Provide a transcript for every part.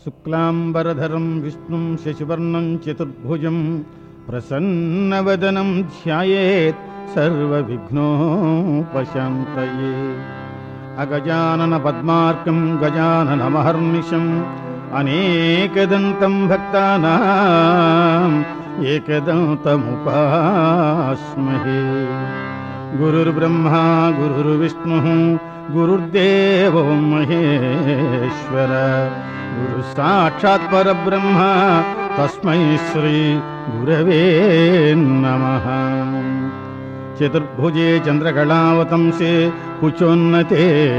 శుక్లాంబరధరం విష్ణుం శశివర్ణం చతుర్భుజం ప్రసన్నవదనం ధ్యాయేత్ సర్వవిఘ్నోపశాంతయే అగజానన పద్మార్కం గజాననమహర్నిశం అనేకదంతం భక్తానాం ఏకదంతముపాస్మహే గురుర్బ్రహ్మా గురుర్విష్ణు గురుర్దేవో మహేశ్వర గురు సాక్షాత్ పరబ్రహ్మ తస్మై శ్రీ గురవే నమః చతుర్భుజే చంద్రకళావతంసే కుచోన్నతే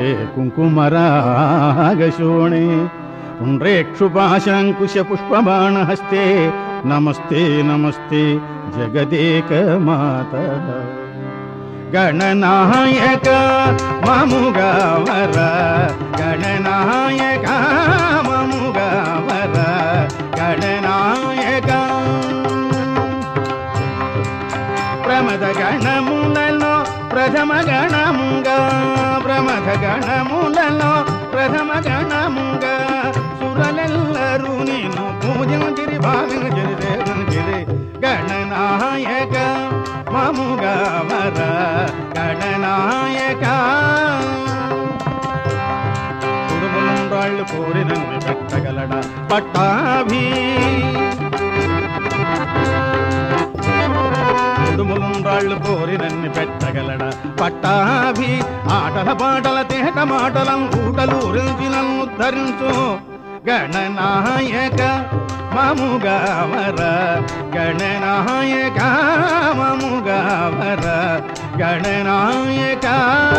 కుంకుమరాగశోణే పుండ్రేక్షుపాశాంకుశ పుష్పబాణహస్తే నమస్తే నమస్తే జగదేకమాత గణనాయక మముగవర గణనాయక మముగవర గణనాయక ప్రమద గణములలో ప్రథమ గణముగా ప్రమద గణములలో ప్రథమ గణముగా సురలెల్లరూ నేను పూజించిరి భావించిరి దేవించిరి గణనాయక మముగా వర గణనాయక కుడుములుండాళ్ళు కోరినన్ని పెట్టగలడ పట్టాభి కుడుములుండాళ్ళు కోరినన్ని పెట్టగలడ పట్టాభి ఆటల పాటల తేట మాటలం ఊటలు రుచినను ఉద్ధరించు గణనాయక మముగవర గణనాయక మముగవర గణనాయక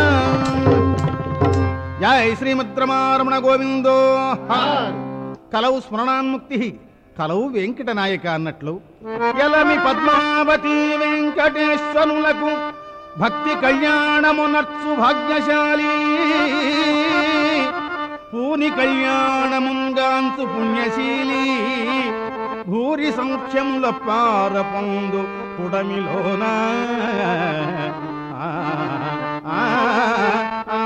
జై శ్రీమద్రమారమణ గోవిందో కలవు స్మరణాన్ముక్తి కలవు వెంకటనాయక అన్నట్లు ఎలమి పద్మావతి వెంకటేశ్వరులకు భక్తి కళ్యాణము నర్చు భాగ్యశాలి పూని కళ్యాణముంగాంచు పుణ్యశీలి భూరి సంఖ్యముల పారపొందు పుడమిలోన ఆ, ఆ, ఆ,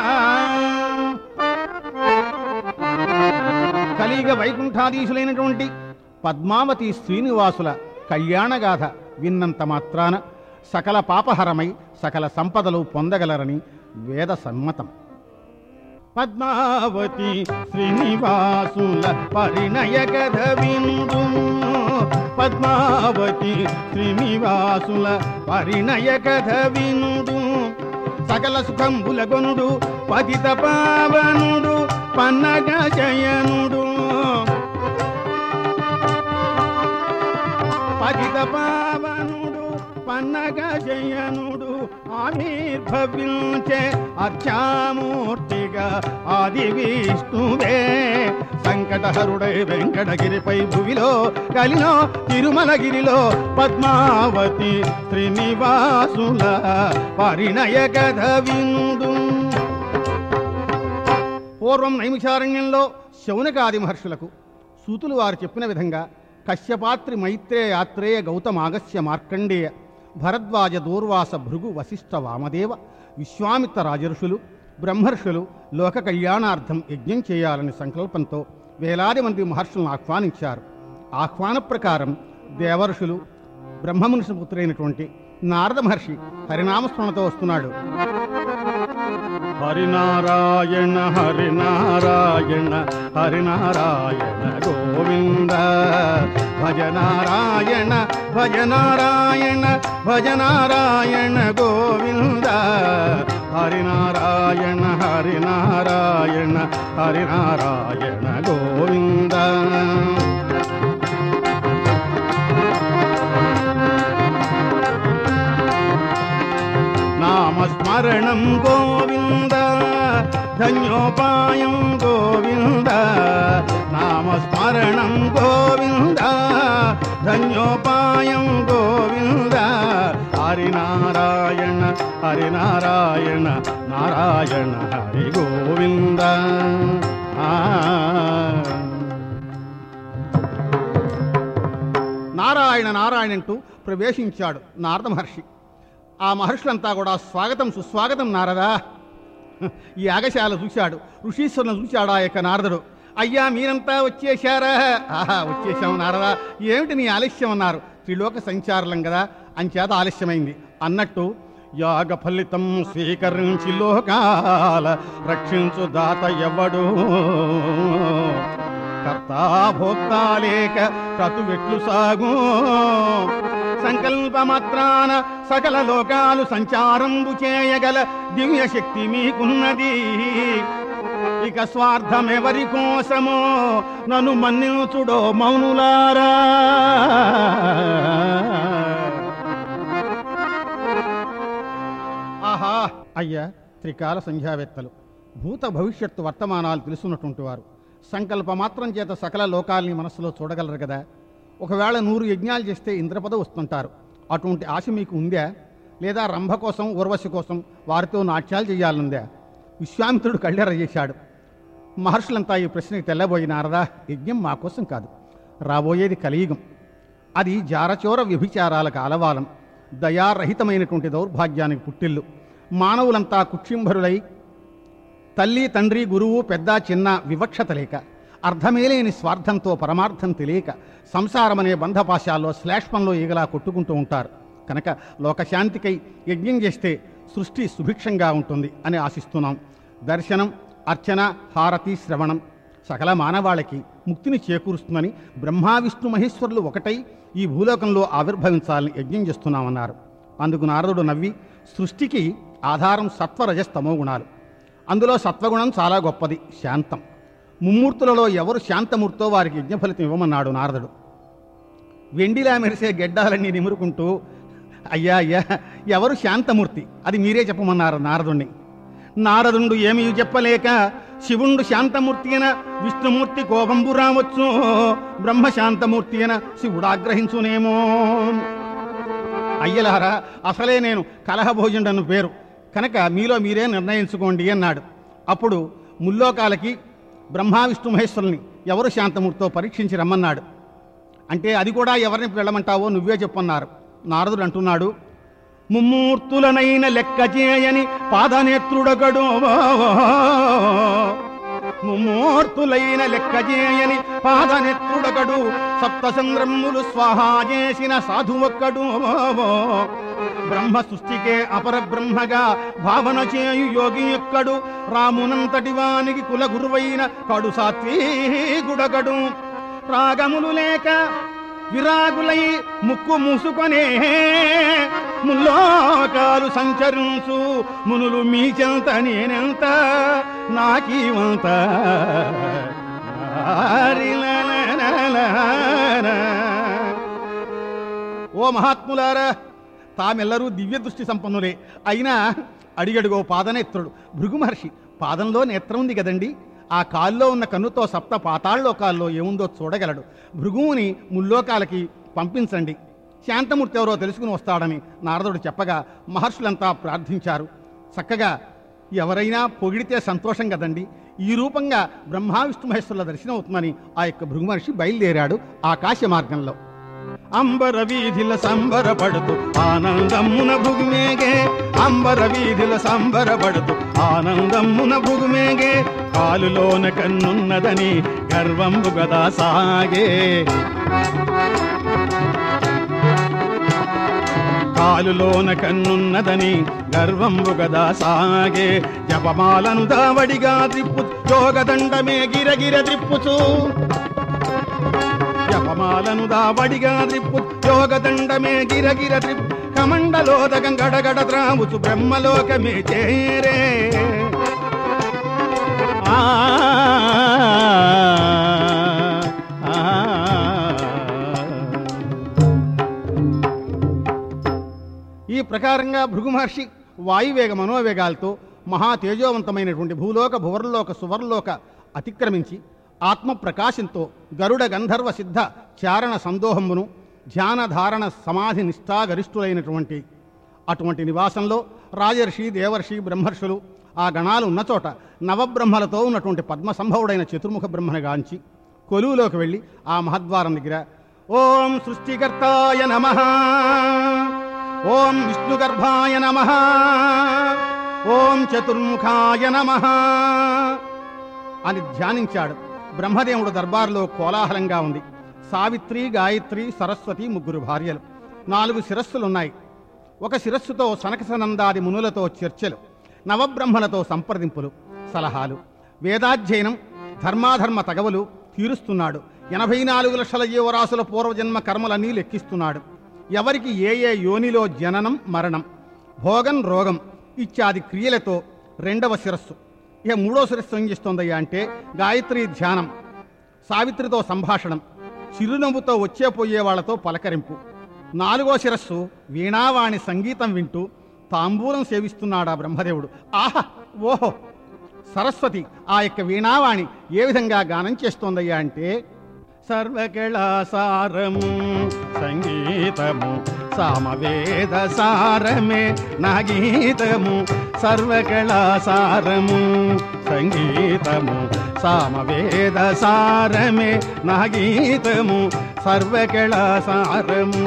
కలిగ వైకుంఠాధీశులైనటువంటి పద్మావతి శ్రీనివాసుల కళ్యాణగాథ విన్నంత మాత్రాన సకల పాపహరమై సకల సంపదలు పొందగలరని వేద సమ్మతం పద్మావతి శ్రీనివాసుల పరిణయ కథ విందు పద్మావతి శ్రీనివాసుల పరిణయ కథ విందు సకల సుఖంబుల గొనుడు పతిత పావనుడు పన్నగ శయనుడు పతిత పావనుడు పన్నగ శయనుడు ఆవిర్భవించే అర్చామూర్తిగా ఆది విష్ణువే సంకటహరుడై వెంకటగిరిపై భువిలో కలిలో తిరుమలగిరిలో పద్మావతి శ్రీనివాసుల పరిణయ కథ వినుడు పూర్వం నైమిషారణ్యంలో శౌనకాది మహర్షులకు సూతులు వారు చెప్పిన విధంగా కశ్యపాత్రి మైత్రేయ యాత్రేయ గౌతమాగస్య మార్కండేయ భరద్వాజ దూర్వాస భృగు వశిష్ఠ వామదేవ విశ్వామిత్ర రాజర్షులు బ్రహ్మర్షులు లోక కళ్యాణార్థం యజ్ఞం చేయాలని సంకల్పంతో వేలాది మంది మహర్షులను ఆహ్వానించారు ఆహ్వాన ప్రకారం దేవర్షులు బ్రహ్మమునిషి పుత్రైనటువంటి నారద మహర్షి హరినామస్మరణతో వస్తున్నాడు హరినారాయణ హరినారాయణ హరినారాయణ గోవింద భజనారాయణ భజనారాయణ భజనారాయణ గోవింద హరినారాయణ హరినారాయణ హరినారాయణ గోవింద నామస్మరణం గోవింద ధన్యోపాయం గోవింద నామస్మరణం గోవింద ధన్యోపాయం గోవింద హరినారాయణ హరినారాయణ నారాయణ హరి గోవింద ఆ. నారాయణ నారాయణ అంటూ ప్రవేశించాడు నారద మహర్షి ఆ మహర్షులంతా కూడా స్వాగతం సుస్వాగతం నారదా ఈ యాగశాల చూశాడు ఋషీశ్వరులను చూశాడు ఆ యొక్క నారదుడు అయ్యా మీరంతా వచ్చేశారా ఆహా వచ్చేసాం నారదా ఏమిటి నీ ఆలస్యం అన్నారు త్రిలోక సంచారులం కదా అంచేత ఆలస్యమైంది అన్నట్టు యాగ ఫలితం స్వీకరించి లోకాల రక్షించు దాత ఎవడు కర్తా భోక్తా లేక క్రతువెట్లు సాగు సంకల్పమాత్రాన సకల లోకాలు సంచారంబు చేయగల దివ్య శక్తి మీకున్నది ఇక స్వార్థమెవరి కోసమో నన్ను మన్నించుడో మౌనులారా ఆహా అయ్యా త్రికాల సంధ్యావేత్తలు భూత భవిష్యత్తు వర్తమానాలు తెలుసున్నటువంటి వారు సంకల్ప మాత్రం చేత సకల లోకాల్ని మనసులో చూడగలరు కదా ఒకవేళ నూరు యజ్ఞాలు చేస్తే ఇంద్రపద వస్తుంటారు అటువంటి ఆశ మీకు ఉందా లేదా రంభ కోసం ఉర్వశి కోసం వారితో నాట్యాలు చేయాలనుందా విశ్వామిత్రుడు కళ్ళెర చేశాడు మహర్షులంతా ఈ ప్రశ్నకి తెల్లబోయినారదా యజ్ఞం మా కోసం కాదు రాబోయేది కలియుగం అది జారచోర వ్యభిచారాలకు ఆలవాలం దయారహితమైనటువంటి దౌర్భాగ్యానికి పుట్టిల్లు మానవులంతా కుక్షింభరులై తల్లి తండ్రి గురువు పెద్ద చిన్న వివక్షత లేక అర్థమే లేని స్వార్థంతో పరమార్థం తెలియక సంసారమనే బంధపాశాల్లో శ్లేష్మంలో ఈగలా కొట్టుకుంటూ ఉంటారు కనుక లోకశాంతికై యజ్ఞం చేస్తే సృష్టి సుభిక్షంగా ఉంటుంది అని ఆశిస్తున్నాం దర్శనం అర్చన హారతి శ్రవణం సకల మానవాళికి ముక్తిని చేకూరుస్తుందని బ్రహ్మా విష్ణు మహేశ్వరులు ఒకటై ఈ భూలోకంలో ఆవిర్భవించాలని యజ్ఞం చేస్తున్నామన్నారు అందుకు నారదుడు నవ్వి సృష్టికి ఆధారం సత్వరజస్తమో గుణాలు అందులో సత్వగుణం చాలా గొప్పది శాంతం ముమ్మూర్తులలో ఎవరు శాంతమూర్తో వారికి యజ్ఞ ఫలితం ఇవ్వమన్నాడు నారదుడు వెండిలా మెరిసే గెడ్డాలన్నీ నిమురుకుంటూ అయ్యా అయ్యా ఎవరు శాంతమూర్తి అది మీరే చెప్పమన్నారు నారదుణ్ణి నారదుండు ఏమీ చెప్పలేక శివుండు శాంతమూర్తి అయిన విష్ణుమూర్తి కోపంబు రావచ్చు బ్రహ్మ శాంతమూర్తి అయిన శివుడు ఆగ్రహించునేమో అయ్యలారా అసలే నేను కలహభోజనుడను పేరు కనుక మీలో మీరే నిర్ణయించుకోండి అన్నాడు అప్పుడు ముల్లోకాలకి బ్రహ్మా విష్ణు మహేశ్వరుల్ని ఎవరు శాంతమూర్తితో పరీక్షించి రమ్మన్నాడు అంటే అది కూడా ఎవరిని వెళ్ళమంటావో నువ్వే చెప్పన్నారు నారదుడు అంటున్నాడు ముమ్మూర్తులనైన లెక్క చేయని పాదనేత్రుడగడు ముమ్మూర్తులైన లెక్క చేయని పాదనేత్రుడగడు సప్తచంద్రములు స్వాహా చేసిన సాధువొక్కడు బ్రహ్మ సృష్టికే అపర బ్రహ్మగా భావన చేయు యోగి ఎక్కడు రామునంతటి వానికి కుల గురువైన కడు సాత్వీగుడగడు రాగములు లేక విరాగులై ముక్కు మూసుకొనే ముల్లోకాలు సంచరించు మునులు మీ చెంత నేనెంత నాకీవంత ఓ మహాత్ములారా తామెల్లరూ దివ్య దృష్టి సంపన్నులే అయినా అడిగడుగో పాదనేత్రుడు భృగు మహర్షి పాదంలో నేత్రం ఉంది కదండి ఆ కాల్లో ఉన్న కన్నుతో సప్త పాతాళలోకాల్లో ఏముందో చూడగలడు భృగువుని ముల్లోకాలకి పంపించండి శాంతమూర్తి ఎవరో తెలుసుకుని వస్తాడని నారదుడు చెప్పగా మహర్షులంతా ప్రార్థించారు చక్కగా ఎవరైనా పొగిడితే సంతోషం కదండి ఈ రూపంగా బ్రహ్మా విష్ణు మహేశ్వరుల దర్శనం అవుతుందని ఆ యొక్క భృగు మహర్షి బయలుదేరాడు ఆకాశ మార్గంలో అంబర వీధిల సంబరపడుతూ ఆనందమున భుగుమేగే అంబర వీధిల సంబరపడుతూ ఆనందమున భుగుమేగే కాలులోన కన్నున్నదని గర్వంబు గదా సాగే కాలులోన కన్నున్నదని గర్వంబు గదా సాగే జపమాలను దావడిగా త్రిప్పు యోగదండమే గిరగిర త్రిప్పుచూ జపమాలను దావడిగా త్రిప్పు యోగదండమే గిరగిర త్రిప్పు కమండలోదకం గడగడ త్రాముచు బ్రహ్మలోకమే చేరే ఆ ఆ, ఈ ప్రకారంగా భృగు మహర్షి వాయువేగ మనోవేగాలతో మహా తేజోవంతమైనటువంటి భూలోక భువర్లోక సువర్లోక అతిక్రమించి ఆత్మ ప్రకాశంతో గరుడ గంధర్వ సిద్ధ చారణ సందోహమును ధ్యాన ధారణ సమాధి నిష్ఠాగరిష్ఠులైనటువంటి అటువంటి నివాసంలో రాజర్షి దేవర్షి బ్రహ్మర్షులు ఆ గణాలు ఉన్న చోట నవబ్రహ్మలతో ఉన్నటువంటి పద్మసంభవుడైన చతుర్ముఖ బ్రహ్మను గాంచి కొలువులోకి వెళ్ళి ఆ మహద్వారం దగ్గర ఓం సృష్టికర్తాయ నమ ఓం విష్ణుగర్భాయ నమ ఓం చతుర్ముఖాయ నమ అని ధ్యానించాడు బ్రహ్మదేవుడు దర్బారులో కోలాహలంగా ఉంది సావిత్రి గాయత్రి సరస్వతి ముగ్గురు భార్యలు నాలుగు శిరస్సులున్నాయి ఒక శిరస్సుతో సనకసనందాది మునులతో చర్చలు నవబ్రహ్మలతో సంప్రదింపులు సలహాలు వేదాధ్యయనం ధర్మాధర్మ తగవులు తీరుస్తున్నాడు ఎనభై నాలుగు లక్షల జీవరాశుల పూర్వజన్మ కర్మలన్నీ లెక్కిస్తున్నాడు ఎవరికి ఏ ఏ యోనిలో జననం మరణం భోగం రోగం ఇత్యాది క్రియలతో రెండవ శిరస్సు ఇక మూడో శిరస్సు ఏం చేస్తోందయ్యా అంటే గాయత్రి ధ్యానం సావిత్రితో సంభాషణం చిరునవ్వుతో వచ్చే పోయే వాళ్ళతో పలకరింపు నాలుగో శిరస్సు వీణావాణి సంగీతం వింటూ తాంబూలం సేవిస్తున్నాడా బ్రహ్మదేవుడు ఆహా ఓహో సరస్వతి ఆ యొక్క వీణావాణి ఏ విధంగా గానం చేస్తోందయ్యా అంటే సర్వకళాసారము సంగీతము సామవేద సారమే నా గీతము సర్వకళాసారము సంగీతము సామవేద సారమే నా గీతము సర్వకళాసారము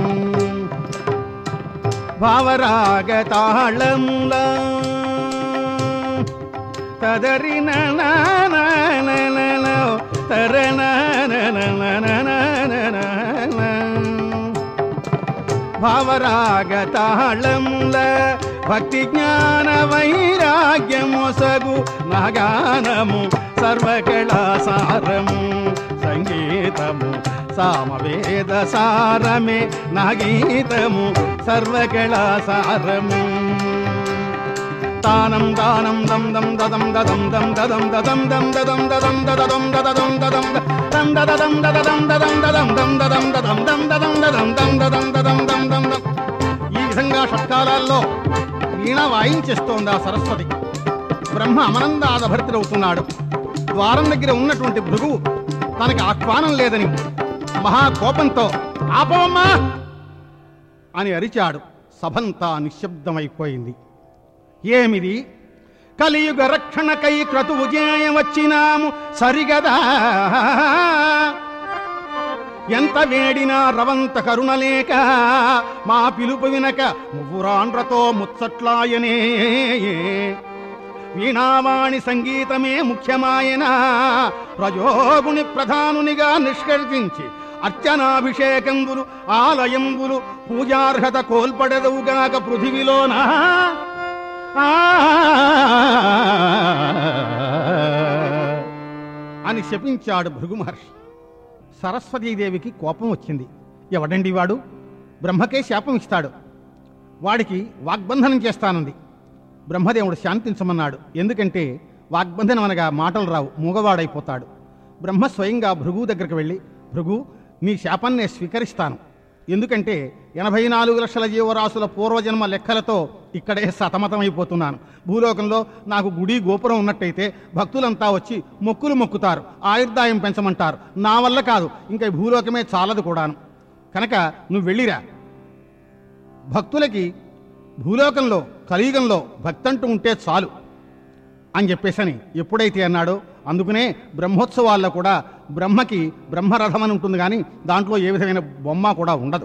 భావరాగతాళములా తదరి భావరాగతాళముల భక్తి జ్ఞాన వైరాగ్యమొసగు నగానము సర్వకళాసారము సంగీతము సామవేద సారమే నగీతము సర్వకళాసారము తానం దానం దం దం దదం దదం దం దదం దదం దం దదం దదం దదం దదం దదం దం దదం దదం దదం దదం దం దదం దదం దం దదం దదం దం దదం దదం దం దం దం ఈ విధంగా షట్కాలాల్లో వీణ వాయించేస్తోంది ఆ సరస్వతి బ్రహ్మ అమనందాద భరితుడవుతున్నాడు ద్వారం దగ్గర ఉన్నటువంటి భృగువు తనకి ఆహ్వానం లేదని మహా కోపంతో ఆపవమ్మా అని అరిచాడు సభంతా నిశ్శబ్దమైపోయింది ఏమిది కలియుగ రక్షణకై క్రతువు చేయ వచ్చినాము సరిగదా ఎంత వేడినా రవంత కరుణలేక మా పిలుపు వినక మువ్వురాండ్రతో ముచ్చట్లాయనే వీణావాణి సంగీతమే ముఖ్యమాయన రజోగుణి ప్రధానునిగా నిష్కర్షించి అర్చనాభిషేకంబులు ఆలయంబులు పూజార్హత కోల్పడదవుగాక పృథివిలోనా ఆ అని శపించాడు భృగు మహర్షి సరస్వతీదేవికి కోపం వచ్చింది ఎవడండి వాడు బ్రహ్మకే శాపం ఇస్తాడు వాడికి వాగ్బంధనం చేస్తానంది బ్రహ్మదేవుడు శాంతించమన్నాడు ఎందుకంటే వాగ్బంధనం అనగా మాటలు రావు మూగవాడైపోతాడు బ్రహ్మ స్వయంగా భృగు దగ్గరికి వెళ్ళి భృగు నీ శాపాన్నే స్వీకరిస్తాను ఎందుకంటే ఎనభై నాలుగు లక్షల జీవరాశుల పూర్వజన్మ లెక్కలతో ఇక్కడే సతమతమైపోతున్నాను భూలోకంలో నాకు గుడి గోపురం ఉన్నట్టయితే భక్తులంతా వచ్చి మొక్కులు మొక్కుతారు ఆయుర్దాయం పెంచమంటారు నా వల్ల కాదు ఇంకా ఈ భూలోకమే చాలదు కూడాను కనుక నువ్వు వెళ్ళిరా భక్తులకి భూలోకంలో కలియుగంలో భక్తంటూ ఉంటే చాలు అని చెప్పేసని ఎప్పుడైతే అన్నాడో అందుకనే బ్రహ్మోత్సవాల్లో కూడా బ్రహ్మకి బ్రహ్మరథం అని ఉంటుంది కానీ దాంట్లో ఏ విధమైన బొమ్మ కూడా ఉండదు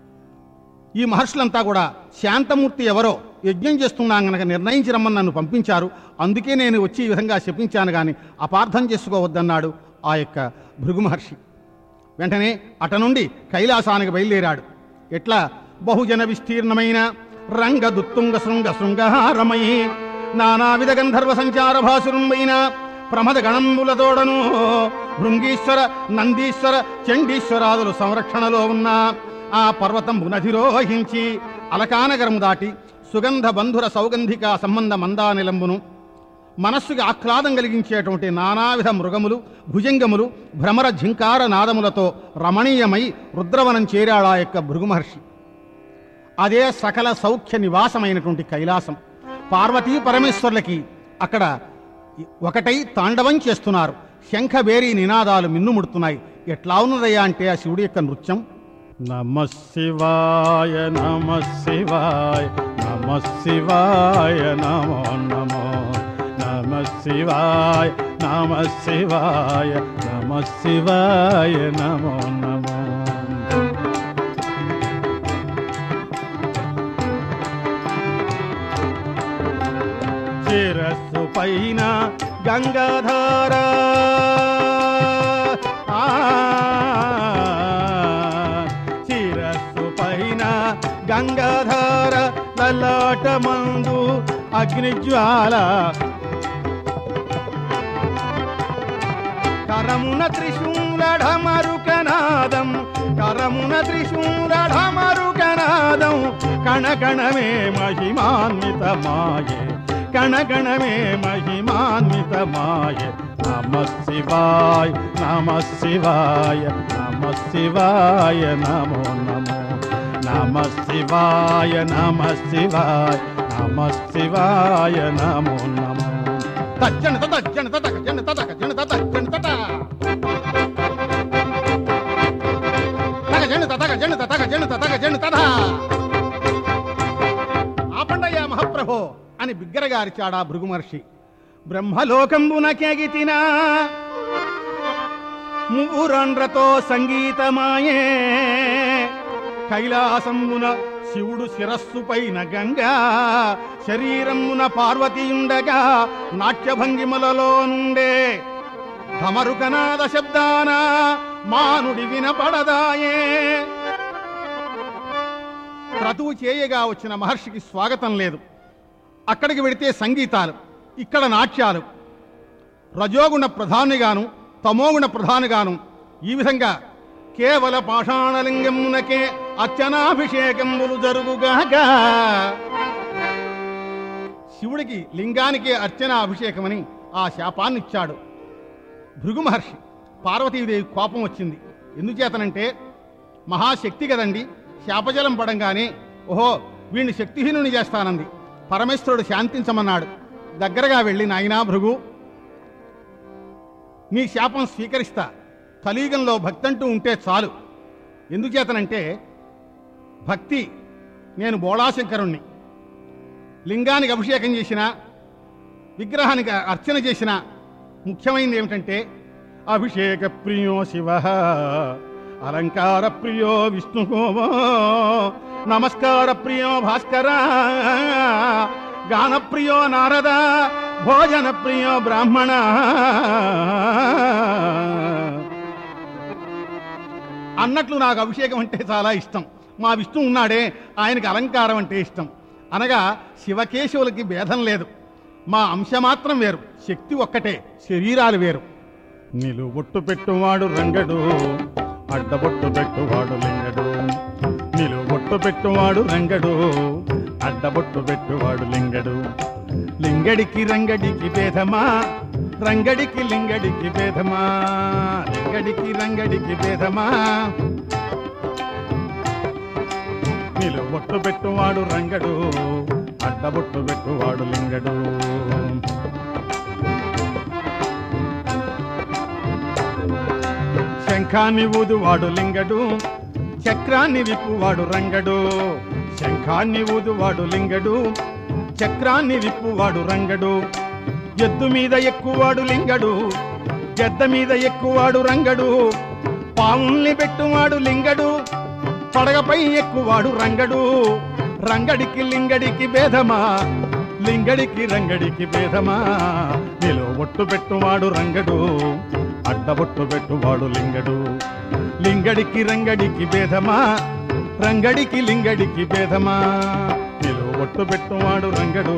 ఈ మహర్షులంతా కూడా శాంతమూర్తి ఎవరో యజ్ఞం చేస్తున్నాం గనక నిర్ణయించి రమ్మని నన్ను పంపించారు అందుకే నేను వచ్చి ఈ విధంగా శపించాను కానీ అపార్థం చేసుకోవద్దన్నాడు ఆ యొక్క భృగు మహర్షి వెంటనే అట నుండి కైలాసానికి బయలుదేరాడు ఎట్లా బహుజన విస్తీర్ణమైన రంగ దుత్తుంగ శృంగ శృంగహారమయి నానావిధ గంధర్వ సంచార భాసురుంబైన ప్రమద గణంబులతోడను భృంగీశ్వర నందీశ్వర చండీశ్వరాదులు సంరక్షణలో ఉన్న ఆ పర్వతం నధిరోహించి అలకానగరము దాటి సుగంధ బంధుర సౌగంధిక సంబంధ మందానిలంబును మనస్సుకి ఆహ్లాదం కలిగించేటువంటి నానావిధ మృగములు భుజంగములు భ్రమర ఝింకార నాదములతో రమణీయమై రుద్రవనం చేరాడు ఆ యొక్క భృగు మహర్షి అదే సకల సౌఖ్య నివాసమైనటువంటి కైలాసం పార్వతీ పరమేశ్వర్లకి అక్కడ ఒకటై తాండవం చేస్తున్నారు శంఖబేరీ నినాదాలు మిన్నుముడుతున్నాయి ఎట్లా ఉన్నదయ్యా అంటే ఆ శివుడి యొక్క నృత్యం నమ శివాయ నమ శివాయ నమ శివాయ నమో నమో నమ శివాయ నమ శివాయ నమ శివాయ నమో నమో శిరస్సు పైన గంగాధార గంగాధార లలాటమందు అగ్నిజ్వాల కరమున త్రిశూలఢమరుకనాదం కరమున త్రిశూలఢమరుకనాదం కణకణమే మహిమాన్విత మాయే కణకణమే మహిమాన్విత మాయే నమ శివాయ నమ శివాయ నమ శివాయ నమో నమో నమ శివాయ నమ శివాయ నమ శివాయ నమో నమో తజ్జన తత జన తత జన తత జన తత జన తత తగ జన తత జన తత జన తత జన తత ఆపండయ్యా మహాప్రభో అని బిగ్గరగా అరిచాడా భృగు మహర్షి బ్రహ్మలోకంబునకెగితిన మువ్వురండ్రతో సంగీతమాయే కైలాసంబున శివుడు శిరస్సు పైన గంగా శరీరమున పార్వతీయుండగా నాట్యభంగిమలలో నుండే ధమరుకనాద శబ్దాన మానుడి వినపడదాయే క్రతువు చేయగా వచ్చిన మహర్షికి స్వాగతం లేదు అక్కడికి వెడితే సంగీతాలు ఇక్కడ నాట్యాలు రజోగుణ ప్రధానిగాను తమోగుణ ప్రధానిగాను ఈ విధంగా కేవల పాషాణలింగమునకే అర్చనాభిషేకములు జరుగుగాక శివుడికి లింగానికే అర్చన అభిషేకమని ఆ శాపాన్ని ఇచ్చాడు భృగు మహర్షి పార్వతీదేవి కోపం వచ్చింది ఎందుచేతనంటే మహాశక్తి కదండి శాపజలం పడంగానే ఓహో వీణ్ణి శక్తిహీనుని చేస్తానంది పరమేశ్వరుడు శాంతించమన్నాడు దగ్గరగా వెళ్ళి నాయనా భృగు నీ శాపం స్వీకరిస్తా కలియుగంలో భక్తంటూ ఉంటే చాలు ఎందుచేతనంటే భక్తి నేను బోళాశంకరుణ్ణి లింగానికి అభిషేకం చేసిన విగ్రహానికి అర్చన చేసిన ముఖ్యమైనది ఏమిటంటే అభిషేక ప్రియో శివ అలంకార ప్రియో విష్ణుకో నమస్కార ప్రియో భాస్కర గాన ప్రియో నారద భోజన ప్రియో బ్రాహ్మణ అన్నట్లు నాకు అభిషేకం అంటే చాలా ఇష్టం మా విష్ణు ఉన్నాడే ఆయనకి అలంకారం అంటే ఇష్టం అనగా శివకేశవులకి భేదం లేదు మా అంశ మాత్రం వేరు శక్తి ఒక్కటే శరీరాలు వేరు నిలువొట్టు పెట్టువాడు రంగడు అడ్డబొట్టు పెట్టువాడు లింగడు నిలువొట్టు పెట్టువాడు రంగడు అడ్డబొట్టు పెట్టువాడు లింగడు లింగడికి రంగడికి భేదమా రంగడికి లింగడికి భేదమా లింగడికి రంగడికి భేదమా నిలువొట్టు పెట్టువాడు రంగడు అడ్డబొట్టు పెట్టువాడు లింగడు శంఖాన్ని ఊదువాడు లింగడు చక్రాన్ని విప్పువాడు రంగడు శంఖాన్ని ఊదువాడు లింగడు చక్రాన్ని విప్పువాడు రంగడు ఎద్దు మీద ఎక్కువాడు లింగడు గెద్ద మీద ఎక్కువాడు రంగడు పావుల్ని పెట్టువాడు లింగడు పడగపై ఎక్కువాడు రంగడు రంగడికి లింగడికి భేదమా లింగడికి రంగడికి భేదమా నిలో ఒట్టు పెట్టువాడు రంగడు అడ్డబొట్టు పెట్టువాడు లింగడు లింగడికి రంగడికి భేదమా రంగడికి లింగడికి భేదమా నిలో ఒట్టు పెట్టువాడు రంగడు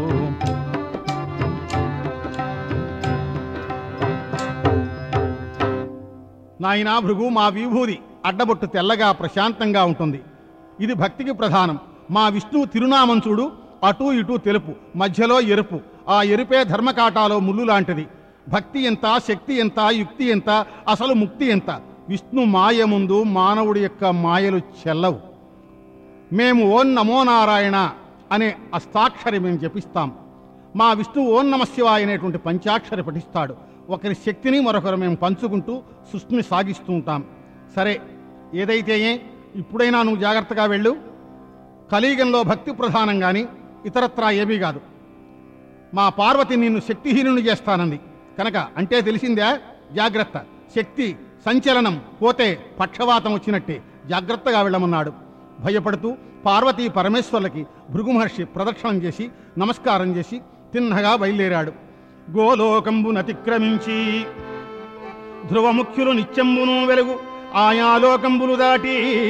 నాయనా భృగు మా విభూది అడ్డబొట్టు తెల్లగా ప్రశాంతంగా ఉంటుంది ఇది భక్తికి ప్రధానం మా విష్ణువు తిరునామం చూడు అటు ఇటు తెలుపు మధ్యలో ఎరుపు ఆ ఎరుపే ధర్మకాటాలో ముళ్ళు లాంటిది భక్తి ఎంత శక్తి ఎంత యుక్తి ఎంత అసలు ముక్తి ఎంత విష్ణు మాయ ముందు మానవుడి యొక్క మాయలు చెల్లవు మేము ఓం నమో నారాయణ అనే అష్టాక్షరి మేము జపిస్తాం మా విష్ణు ఓం నమ శివాయ అనేటువంటి పంచాక్షరి పఠిస్తాడు ఒకరి శక్తిని మరొకరు మేము పంచుకుంటూ సృష్టిని సాగిస్తూ ఉంటాం సరే ఏదైతే ఏ, ఇప్పుడైనా నువ్వు జాగ్రత్తగా వెళ్ళు కలియుగంలో భక్తి ప్రధానం కానీ ఇతరత్రా ఏమీ కాదు మా పార్వతి నిన్ను శక్తిహీనుని చేస్తానంది కనుక అంటే తెలిసిందే జాగ్రత్త శక్తి సంచలనం పోతే పక్షవాతం వచ్చినట్టే జాగ్రత్తగా వెళ్ళమన్నాడు భయపడుతూ పార్వతీ పరమేశ్వర్లకి భృగు మహర్షి ప్రదక్షిణం చేసి నమస్కారం చేసి తిన్నగా బయలుదేరాడు గోలోకంబునతిక్రమించి ధ్రువముఖ్యులు నిత్యంబును వెలుగు ఆయా లోకంబులు దాటి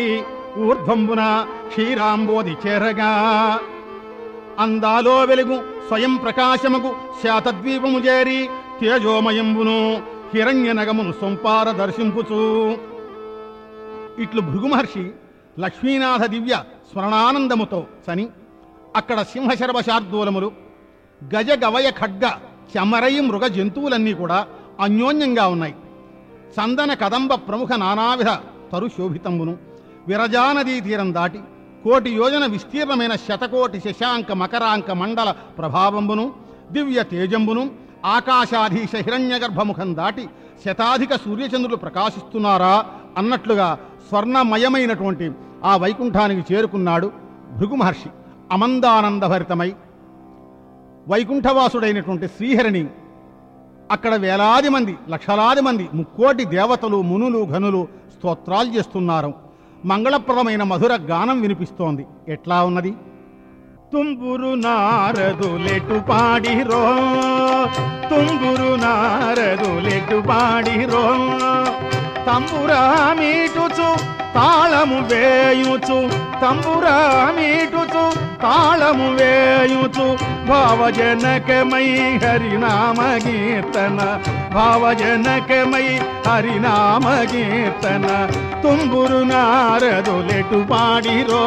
ఊర్ధ్వంబున క్షీరాంబోది చేరగా అందాలో వెలుగు స్వయం ప్రకాశముకు శాతద్వీపము చేరి తేజోమయంబును హిరణ్య నగమును సొంపార దర్శింపుచూ ఇట్లు భృగు మహర్షి లక్ష్మీనాథ దివ్య స్మరణానందముతో చని అక్కడ సింహశరభ శార్దూలములు గజ గవయ ఖడ్గ చమరై మృగ జంతువులన్నీ కూడా అన్యోన్యంగా ఉన్నాయి చందన కదంబ ప్రముఖ నానావిధ తరు శోభితంబును విరజానదీ తీరం దాటి కోటి యోజన విస్తీర్ణమైన శతకోటి శశాంక మకరాంక మండల ప్రభావంబును దివ్య తేజంబును ఆకాశాధీశ హిరణ్యగర్భముఖం దాటి శతాధిక సూర్యచంద్రులు ప్రకాశిస్తున్నారా అన్నట్లుగా స్వర్ణమయమైనటువంటి ఆ వైకుంఠానికి చేరుకున్నాడు భృగు మహర్షి అమందానందభరితమై వైకుంఠవాసుడైనటువంటి శ్రీహరిని అక్కడ వేలాది మంది లక్షలాది మంది ముక్కోటి దేవతలు మునులు ఘనులు స్తోత్రాలు చేస్తున్నారు మంగళప్రదమైన మధుర గానం వినిపిస్తోంది ఎట్లా ఉన్నది తుంబురు నారదులెటు పాడిరో తుంబురు నారదులెటు పాడిరో తంబురా మీటుచు తాళము వేయుచు తంబురా మీటుచు తాళము వేయుచు భావజనకమై హరినామ కీర్తన భావజనకమై హరినామ కీర్తన తుంబురు నారదులెటు పాడిరో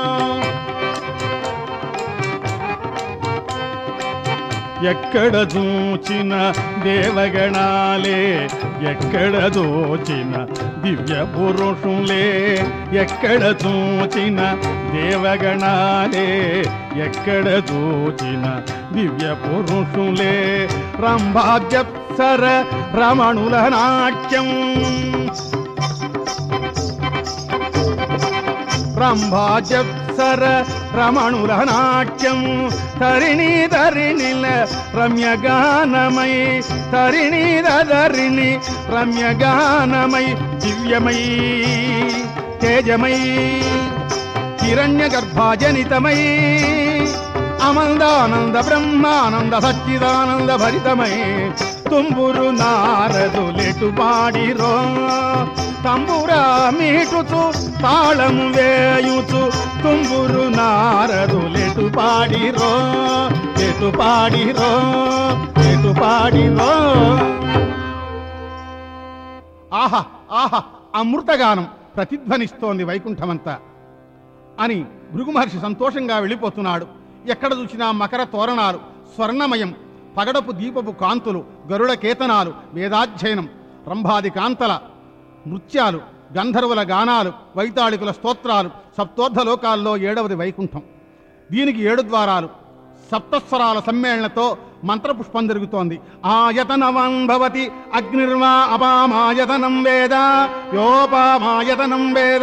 ఎక్కడ చూచిన దేవగణాలే ఎక్కడ దోచిన దివ్య పురుషులే ఎక్కడ చూచిన దేవగణాలే ఎక్కడ దోచిన దివ్య పురుషులే రంభాద్యప్సర రమణుల నాట్యం రంభాజప్సర రమణుల నాట్యం తరిణి ధరిణిల రమ్యగానమై తరిణి ధరిణి రమ్యగానమై దివ్యమై తేజమై హిరణ్య గర్భాజనితమై అమందానంద బ్రహ్మానంద సచ్చిదానంద భరితమై తుంబురు నారదులెటు పాడిరో తంబురా మీటుచు తాళము వేయుచు తుంబురు నారదులెటు పాడిరో ఎటు పాడిరో ఎటు పాడిరో ఆహా ఆహా అమృతగానం ప్రతిధ్వనిస్తోంది వైకుంఠమంతా అని భృగు మహర్షి సంతోషంగా వెళ్ళిపోతున్నాడు ఎక్కడ చూసినా మకర తోరణాలు స్వర్ణమయం పగడపు దీపపు కాంతులు గరుడ కేతనాలు వేదాధ్యయనం రంభాది కాంతల నృత్యాలు గంధర్వుల గానాలు వైతాళికుల స్తోత్రాలు సప్తోర్ధ లోకాల్లో ఏడవది వైకుంఠం దీనికి ఏడు ద్వారాలు సప్తస్వరాల సమ్మేళనతో మంత్రపుష్పం జరుగుతోంది ఆయతనవాన్ భవతి అగ్నిర్వా అపామాయతనం వేద యోపామాయతనం వేద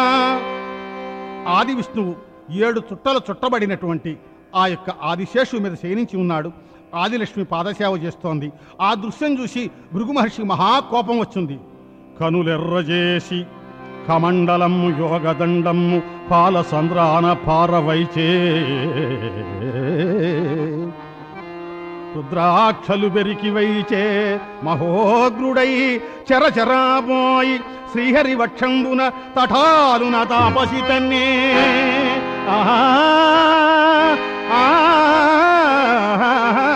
ఆది విష్ణువు ఏడు చుట్టలు చుట్టబడినటువంటి ఆ యొక్క ఆదిశేషు మీద శయనించి ఉన్నాడు ఆదిలక్ష్మి పాదసేవ చేస్తోంది ఆ దృశ్యం చూసి భృగు మహర్షి మహాకోపం వచ్చింది కనులెర్రజేసి కమండలము యోగదండము పాల సంద్రాన పారవైచే రుద్రాక్షలు బెరికి వైచే మహోగ్రుడై చరచరాబోయి శ్రీహరి వక్షంబున తఠాలున తాపసి తన్నే ఆహా, ఆహా.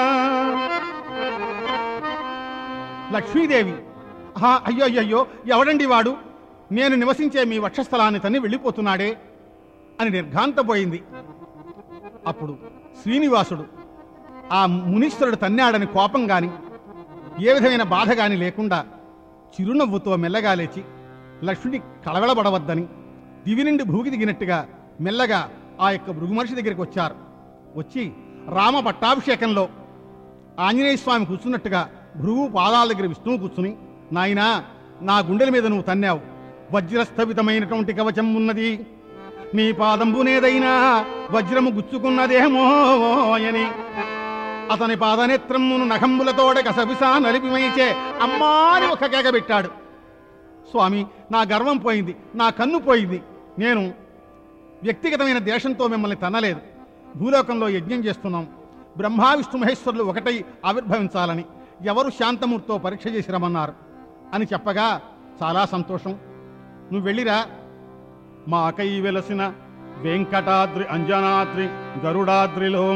లక్ష్మీదేవి "ఆహా, అయ్యో అయ్యో ఎవడండి వాడు నేను నివసించే మీ వక్షస్థలాన్ని తన్ని వెళ్ళిపోతున్నాడే అని నిర్ఘాంతపోయింది అప్పుడు శ్రీనివాసుడు ఆ మునీశ్వరుడు తన్నాడని కోపం గాని ఏ విధమైన బాధ గాని లేకుండా చిరునవ్వుతో మెల్లగా లేచి లక్ష్మిని కలవెళబడవద్దని దివి నుండి భూకి దిగినట్టుగా మెల్లగా ఆ యొక్క భృగుమహర్షి దగ్గరికి వచ్చారు వచ్చి రామ పట్టాభిషేకంలో ఆంజనేయ స్వామి కూర్చున్నట్టుగా భృగు పాదాల దగ్గర విష్ణువు కూర్చుని నాయనా నా గుండెల మీద నువ్వు తన్నావు వజ్రస్థవితమైనటువంటి కవచం ఉన్నది నీ పాదంబునేదైనా వజ్రము గుచ్చుకున్నదేమో అని అతని పాదనేత్రమును నఖంబులతోడ కసబిసా నలిపిమైచే అమ్మాని ఒక కేక పెట్టాడు స్వామి నా గర్వం పోయింది నా కన్ను పోయింది నేను వ్యక్తిగతమైన దేశంతో మిమ్మల్ని తన్నలేదు భూలోకంలో యజ్ఞం చేస్తున్నాం బ్రహ్మా విష్ణు మహేశ్వరులు ఒకటై ఆవిర్భవించాలని ఎవరు శాంతమూర్తితో పరీక్ష చేసి రమ్మన్నారు అని చెప్పగా చాలా సంతోషం నువ్వు వెళ్ళిరా మాకై వెలసిన వెంకటాద్రి అంజనాద్రి గరుడాద్రిలో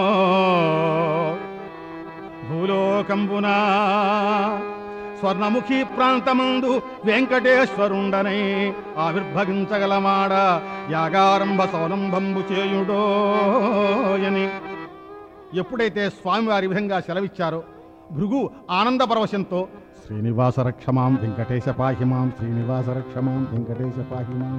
భూలోకంబునా స్వర్ణముఖి ప్రాంతమందు వెంకటేశ్వరుండనై ఆవిర్భవించగలమాడ యాగారంభ సౌరంభంబు చేయుడోయని ఎప్పుడైతే స్వామివారి విధంగా సెలవిచ్చారో భృగు ఆనంద పరవశంతో శ్రీనివాస రక్షమాం వెంకటేశ పాహిమాం శ్రీనివాస రక్షమాం వెంకటేశ పాహిమాం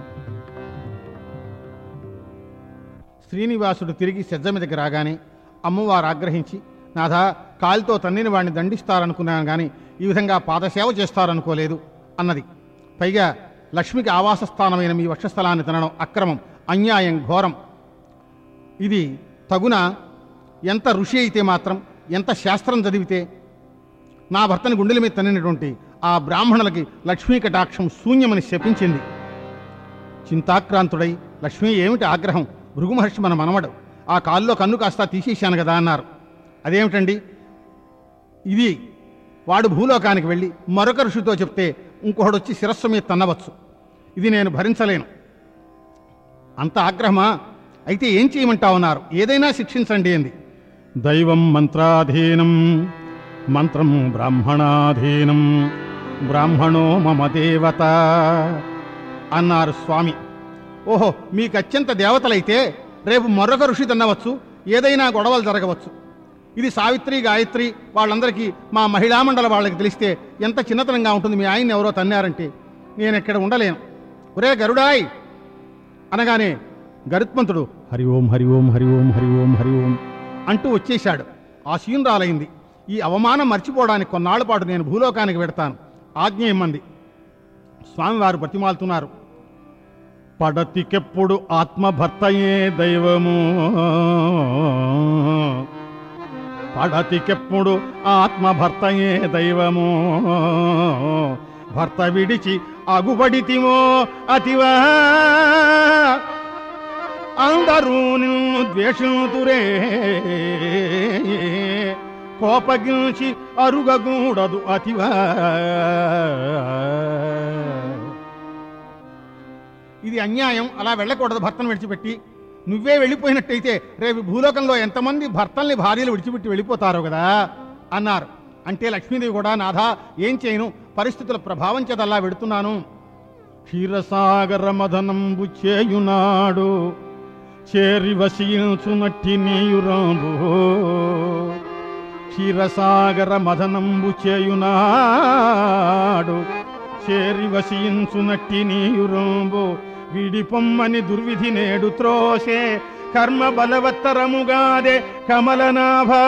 శ్రీనివాసుడు తిరిగి సెజ్జ మీదకి రాగానే అమ్మవారు ఆగ్రహించి నాథా కాలితో తన్నిని వాడిని దండిస్తారనుకున్నాను కానీ ఈ విధంగా పాదసేవ చేస్తారనుకోలేదు అన్నది పైగా లక్ష్మికి ఆవాస స్థానమైన మీ వక్షస్థలాన్ని తినడం అక్రమం అన్యాయం ఘోరం ఇది తగున ఎంత ఋషి అయితే మాత్రం ఎంత శాస్త్రం చదివితే నా భర్తని గుండెల మీద తన్నినటువంటి ఆ బ్రాహ్మణులకి లక్ష్మీ కటాక్షం శూన్యమని శపించింది చింతాక్రాంతుడై లక్ష్మీ ఏమిటి ఆగ్రహం భృగు మహర్షి మన మనవడు ఆ కాల్లో కన్ను కాస్త తీసేశాను కదా అన్నారు అదేమిటండి ఇది వాడు భూలోకానికి వెళ్ళి మరొక ఋషితో చెప్తే ఇంకొకడు వచ్చి శిరస్సు మీద తన్నవచ్చు ఇది నేను భరించలేను అంత ఆగ్రహమా అయితే ఏం చేయమంటావున్నారు ఏదైనా శిక్షించండి అంది దైవం మంత్రాధీనం మంత్రం బ్రాహ్మణాధీనం బ్రాహ్మణో మమ దేవత అన్నారు స్వామి ఓహో మీకు అత్యంత దేవతలైతే రేపు మరొక ఋషి తిన్నవచ్చు ఏదైనా గొడవలు జరగవచ్చు ఇది సావిత్రి గాయత్రి వాళ్ళందరికీ మా మహిళా మండల వాళ్ళకి తెలిస్తే ఎంత చిన్నతనంగా ఉంటుంది మీ ఆయన్ని ఎవరో తన్నారంటే నేను ఇక్కడ ఉండలేను ఒరే గరుడాయ్ అనగానే గరుత్మంతుడు హరి ఓం హరి ఓం హరి ఓం హరి ఓం హరి ఓం అంటూ వచ్చేశాడు ఆ శీనురాలైంది ఈ అవమానం మర్చిపోవడానికి కొన్నాళ్ల పాటు నేను భూలోకానికి వెడతాను ఆజ్ఞ ఇమ్మంది స్వామివారు ప్రతిమాలుతున్నారు పడతికెప్పుడు ఆత్మభర్తయే దైవము పడతికెప్పుడు ఆత్మభర్తయే దైవము భర్త విడిచి అగుబడితిమో అతివా అందరూ నిన్ను ద్వేషితురే కోపగించి అరుగకూడదు అతివా ఇది అన్యాయం అలా వెళ్ళకూడదు భర్తను విడిచిపెట్టి నువ్వే వెళ్ళిపోయినట్టయితే రేపు భూలోకంలో ఎంతమంది భర్తల్ని భార్యలు విడిచిపెట్టి వెళ్ళిపోతారో కదా అన్నారు అంటే లక్ష్మీదేవి కూడా నాథా ఏం చేయను పరిస్థితుల ప్రభావం చేత అలా వెడుతున్నాను క్షీరసాగర మదనంబు చేయునాడు చేరి వసించునట్టి నీయురాంబు క్షీరసాగర మదనంబు చేయునాడు చేరి వసించునట్టి నీయురాంబు విడిపొమ్మని దుర్విధి నేడు త్రోసే కర్మ బలవత్తరముగాదే కమలనాభా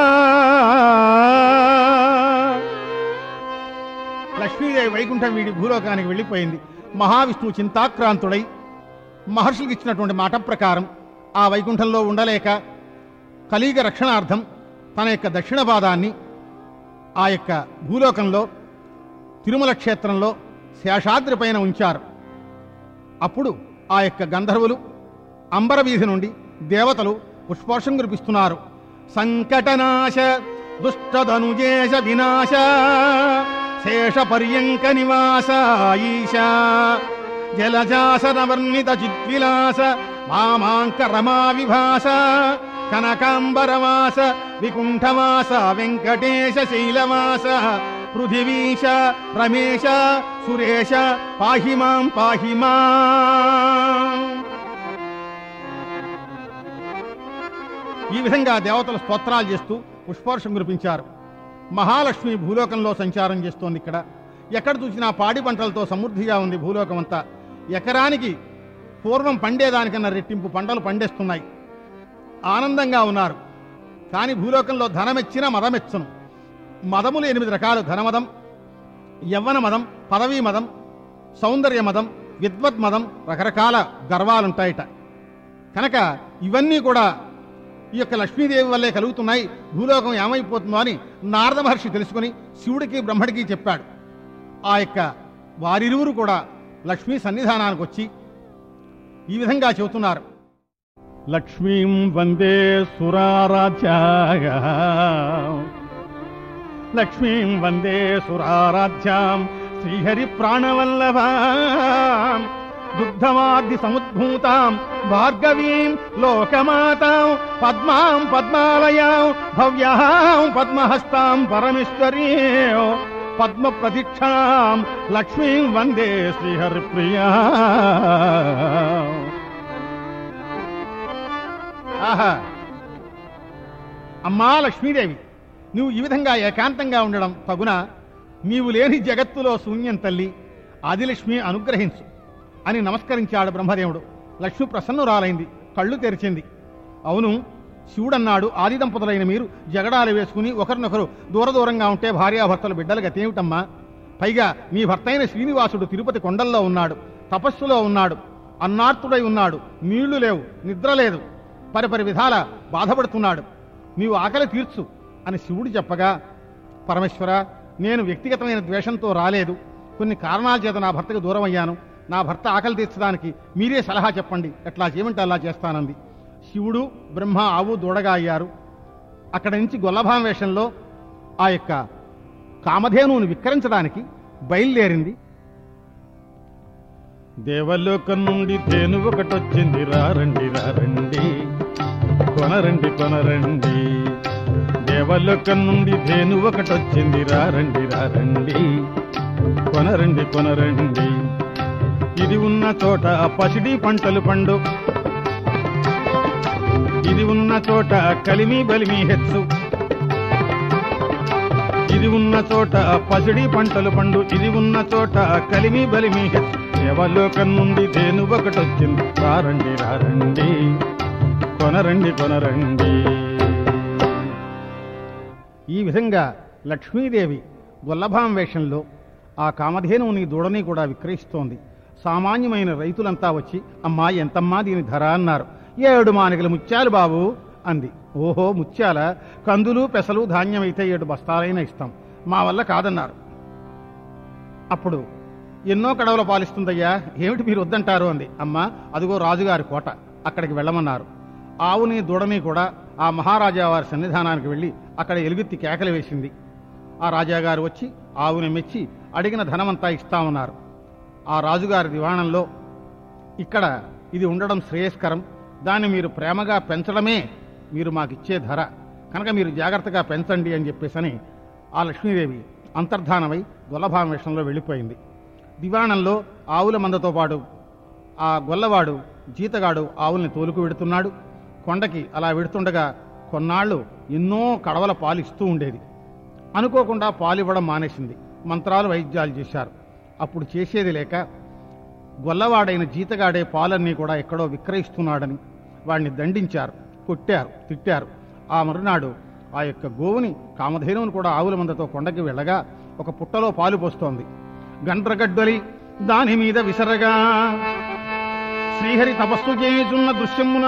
లక్ష్మీదేవి వైకుంఠం వీడి భూలోకానికి వెళ్ళిపోయింది మహావిష్ణువు చింతాక్రాంతుడై మహర్షులకు ఇచ్చినటువంటి మాట ప్రకారం ఆ వైకుంఠంలో ఉండలేక కలియుగ రక్షణార్థం తన యొక్క దక్షిణ పాదాన్ని ఆ యొక్క భూలోకంలో తిరుమల క్షేత్రంలో శేషాద్రి పైన ఉంచారు అప్పుడు ఆ యొక్క గంధర్వులు అంబరవీధి నుండి దేవతలు పుష్పోషం కురిపిస్తున్నారు సంకటనాశ దుష్టధనుజేశ వినాశ శేష పర్యంక నివాస ఈశ జలజాసన వర్ణిత చిద్విలాస మామాంక రమా విభాస కనకాంబరవాస వికుంఠవాస వెంకటేశ శైలవాస పృథివీశ రమేశ సురేశ పాహి మాం పాహి మాం ఈ విధంగా దేవతలు స్తోత్రాలు చేస్తూ పుష్పవర్షం కురిపించారు మహాలక్ష్మి భూలోకంలో సంచారం చేస్తోంది ఇక్కడ ఎక్కడ చూసినా పాడి పంటలతో సమృద్ధిగా ఉంది భూలోకం అంతా ఎకరానికి పూర్వం పండేదానికన్నా రెట్టింపు పంటలు పండేస్తున్నాయి ఆనందంగా ఉన్నారు కానీ భూలోకంలో ధనమెచ్చిన మదమెచ్చను మదములు ఎనిమిది రకాలు ధనమదం యవ్వన మదం పదవీ మదం సౌందర్య మదం విద్వత్ మదం రకరకాల గర్వాలుంటాయిట కనుక ఇవన్నీ కూడా ఈ యొక్క లక్ష్మీదేవి వల్లే కలుగుతున్నాయి భూలోకం ఏమైపోతుందో అని నారద మహర్షి తెలుసుకుని శివుడికి బ్రహ్మడికి చెప్పాడు ఆ యొక్క వారిరువురు కూడా లక్ష్మీ సన్నిధానానికి వచ్చి ఈ విధంగా చెబుతున్నారు లక్ష్మీం వందే సురారాధ్యాయ లక్ష్మీం వందే సురారాధ్యాం శ్రీహరి ప్రాణవల్లభాం దుగ్ధమాద్య సముద్భూతాం భార్గవీం లోకమాతాం పద్మాం పద్మాలయాం భవ్యాం పద్మహస్తాం పరమేశ్వరీ పద్మ ప్రతిక్షాం లక్ష్మీం వందే శ్రీహరిప్రియా ఆహా అమ్మా లక్ష్మీదేవి నువ్వు ఈ విధంగా ఏకాంతంగా ఉండడం తగున నీవు లేని జగత్తులో శూన్యం తల్లి ఆదిలక్ష్మి అనుగ్రహించు అని నమస్కరించాడు బ్రహ్మదేవుడు లక్ష్మి ప్రసన్నురాలైంది కళ్ళు తెరిచింది అవును శివుడన్నాడు ఆది దంపతులైన మీరు జగడాలు వేసుకుని ఒకరినొకరు దూర దూరంగా ఉంటే భార్యాభర్తలు బిడ్డలు గతేమిటమ్మా పైగా మీ భర్త అయిన శ్రీనివాసుడు తిరుపతి కొండల్లో ఉన్నాడు తపస్సులో ఉన్నాడు అన్నార్తుడై ఉన్నాడు నీళ్లు లేవు నిద్ర లేదు పరిపరి విధాల బాధపడుతున్నాడు నీవు ఆకలి తీర్చు అని శివుడు చెప్పగా పరమేశ్వర నేను వ్యక్తిగతమైన ద్వేషంతో రాలేదు కొన్ని కారణాల చేత నా భర్తకు దూరం అయ్యాను నా భర్త ఆకలి తీర్చడానికి మీరే సలహా చెప్పండి ఎట్లా చేయమంటే అలా చేస్తానంది శివుడు బ్రహ్మ ఆవు దూడగా అయ్యారు అక్కడి నుంచి గొల్లభాం వేషంలో ఆ యొక్క కామధేనువును విక్రయించడానికి బయలుదేరింది దేవలోకం నుండి ధేను ఒకటొచ్చింది రారండి రారండి కొనరండి కొనరండి దేవలోకం నుండి ధేను ఒకటొచ్చింది రారండి రారండి కొనరండి కొనరండి ఇది ఉన్న చోట పసిడి పంటలు పండు ఇది ఉన్న చోట కలిమి బలిమి హెచ్చు ఇది ఉన్న చోట పసిడి పంటలు పండు ఇది ఉన్న చోట కలిమి బలిమి హెచ్చు దేవలోకం నుండి ధేను ఒకటొచ్చింది రారండి రారండి కొనరండి కొనరండి ఈ విధంగా లక్ష్మీదేవి గొల్లభాం వేషంలో ఆ కామధేనువుని దూడని కూడా విక్రయిస్తోంది సామాన్యమైన రైతులంతా వచ్చి అమ్మా ఎంతమ్మా దీని ధర అన్నారు ఏడు మానికల ముత్యాలు బాబు అంది ఓహో ముత్యాల కందులు పెసలు ధాన్యం అయితే ఏడు బస్తాలైనా ఇస్తాం మా వల్ల కాదన్నారు అప్పుడు ఎన్నో కడవలు పాలిస్తుందయ్యా ఏమిటి మీరు వద్దంటారు అంది అమ్మా అదిగో రాజుగారి కోట అక్కడికి వెళ్ళమన్నారు ఆవుని దూడని కూడా ఆ మహారాజా వారి సన్నిధానానికి వెళ్ళి అక్కడ ఎలుగెత్తి కేకలు వేసింది ఆ రాజాగారు వచ్చి ఆవుని మెచ్చి అడిగిన ధనమంతా ఇస్తామన్నారు ఆ రాజుగారి దివాణంలో ఇక్కడ ఇది ఉండడం శ్రేయస్కరం దాన్ని మీరు ప్రేమగా పెంచడమే మీరు మాకిచ్చే ధర కనుక మీరు జాగ్రత్తగా పెంచండి అని చెప్పేసని ఆ లక్ష్మీదేవి అంతర్ధానమై గొల్లభామ వేషంలో వెళ్ళిపోయింది దివాణంలో ఆవుల మందతో పాటు ఆ గొల్లవాడు జీతగాడు ఆవుల్ని తోలుకు వెడుతున్నాడు కొండకి అలా వెడుతుండగా కొన్నాళ్ళు ఎన్నో కడవల పాలు ఇస్తూ ఉండేది అనుకోకుండా పాలు ఇవ్వడం మానేసింది మంత్రాలు వైద్యాలు చేశారు అప్పుడు చేసేది లేక గొల్లవాడైన జీతగాడే పాలన్నీ కూడా ఎక్కడో విక్రయిస్తున్నాడని వాడిని దండించారు కొట్టారు తిట్టారు ఆ మరునాడు ఆ యొక్క గోవుని కామధేనువుని కూడా ఆవుల మందతో కొండకి వెళ్ళగా ఒక పుట్టలో పాలు పోస్తోంది గండ్రగడ్డలి దాని మీద విసరగా శ్రీహరి తపస్సు చేయుచున్న దృశ్యమున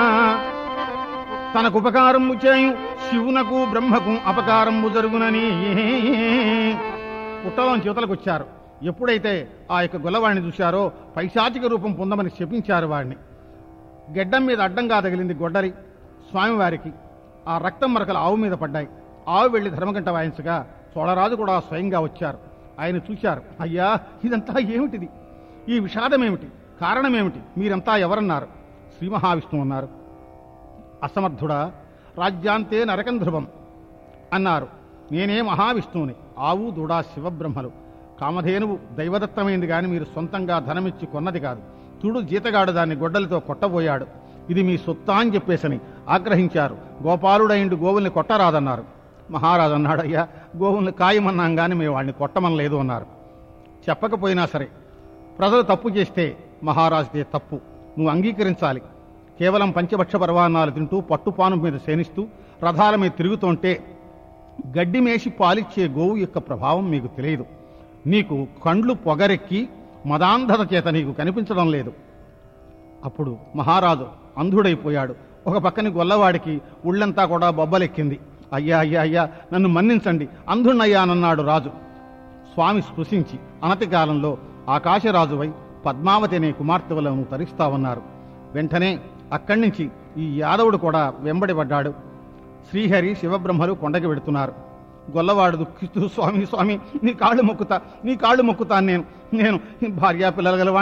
తనకు ఉపకారము చేయు శివునకు బ్రహ్మకు అపకారము జరుగునని పుట్టలోని చేతులకు వచ్చారు ఎప్పుడైతే ఆ యొక్క గొల్లవాడిని చూశారో పైశాచిక రూపం పొందమని శపించారు వాడిని గెడ్డం మీద అడ్డంగా తగిలింది గొడ్డలి స్వామివారికి ఆ రక్తం మరకలు ఆవు మీద పడ్డాయి ఆవు వెళ్లి ధర్మగంట వాయించగా చోళరాజు కూడా స్వయంగా వచ్చారు ఆయన చూశారు అయ్యా ఇదంతా ఏమిటిది ఈ విషాదం ఏమిటి కారణమేమిటి మీరంతా ఎవరన్నారు శ్రీ మహావిష్ణువు అన్నారు అసమర్థుడా రాజ్యాంతే నరకం ధ్రువం అన్నారు నేనే మహావిష్ణువుని ఆవు దూడా శివబ్రహ్మలు కామధేనువు దైవదత్తమైంది గాని మీరు సొంతంగా ధనమిచ్చి కొన్నది కాదు తుడు జీతగాడు దాన్ని గొడ్డలితో కొట్టబోయాడు ఇది మీ సొత్తా అని చెప్పేసని ఆగ్రహించారు గోపాలుడైండు గోవుల్ని కొట్టరాదన్నారు మహారాజు అన్నాడు అయ్యా గోవుల్ని కాయమన్నాం గాని మేము వాడిని కొట్టమనలేదు అన్నారు చెప్పకపోయినా సరే ప్రజలు తప్పు చేస్తే మహారాజుదే తప్పు నువ్వు అంగీకరించాలి కేవలం పంచభక్ష పర్వాణాలు తింటూ పట్టుపాను మీద సేనిస్తూ రథాల మీద తిరుగుతుంటే గడ్డి మేసి పాలిచ్చే గోవు యొక్క ప్రభావం మీకు తెలియదు నీకు కండ్లు పొగరెక్కి మదాంధత చేత నీకు కనిపించడం లేదు అప్పుడు మహారాజు అంధుడైపోయాడు ఒక పక్కని గొల్లవాడికి ఉళ్ళంతా కూడా బొబ్బలెక్కింది అయ్యా అయ్యా అయ్యా నన్ను మన్నించండి అంధుణ్ణయ్యానన్నాడు రాజు స్వామి స్పృశించి అనతి కాలంలో ఆకాశరాజువై పద్మావతి అనే కుమార్తెలను తరిస్తావన్నారు వెంటనే అక్కడి నుంచి ఈ యాదవుడు కూడా వెంబడి పడ్డాడు శ్రీహరి శివబ్రహ్మలు కొండకి వెడుతున్నారు గొల్లవాడు దుఃఖిస్తూ స్వామి స్వామి నీ కాళ్ళు మొక్కుతా నీ కాళ్ళు మొక్కుతాను నేను నేను భార్యా పిల్లలు గలవాణ్ణి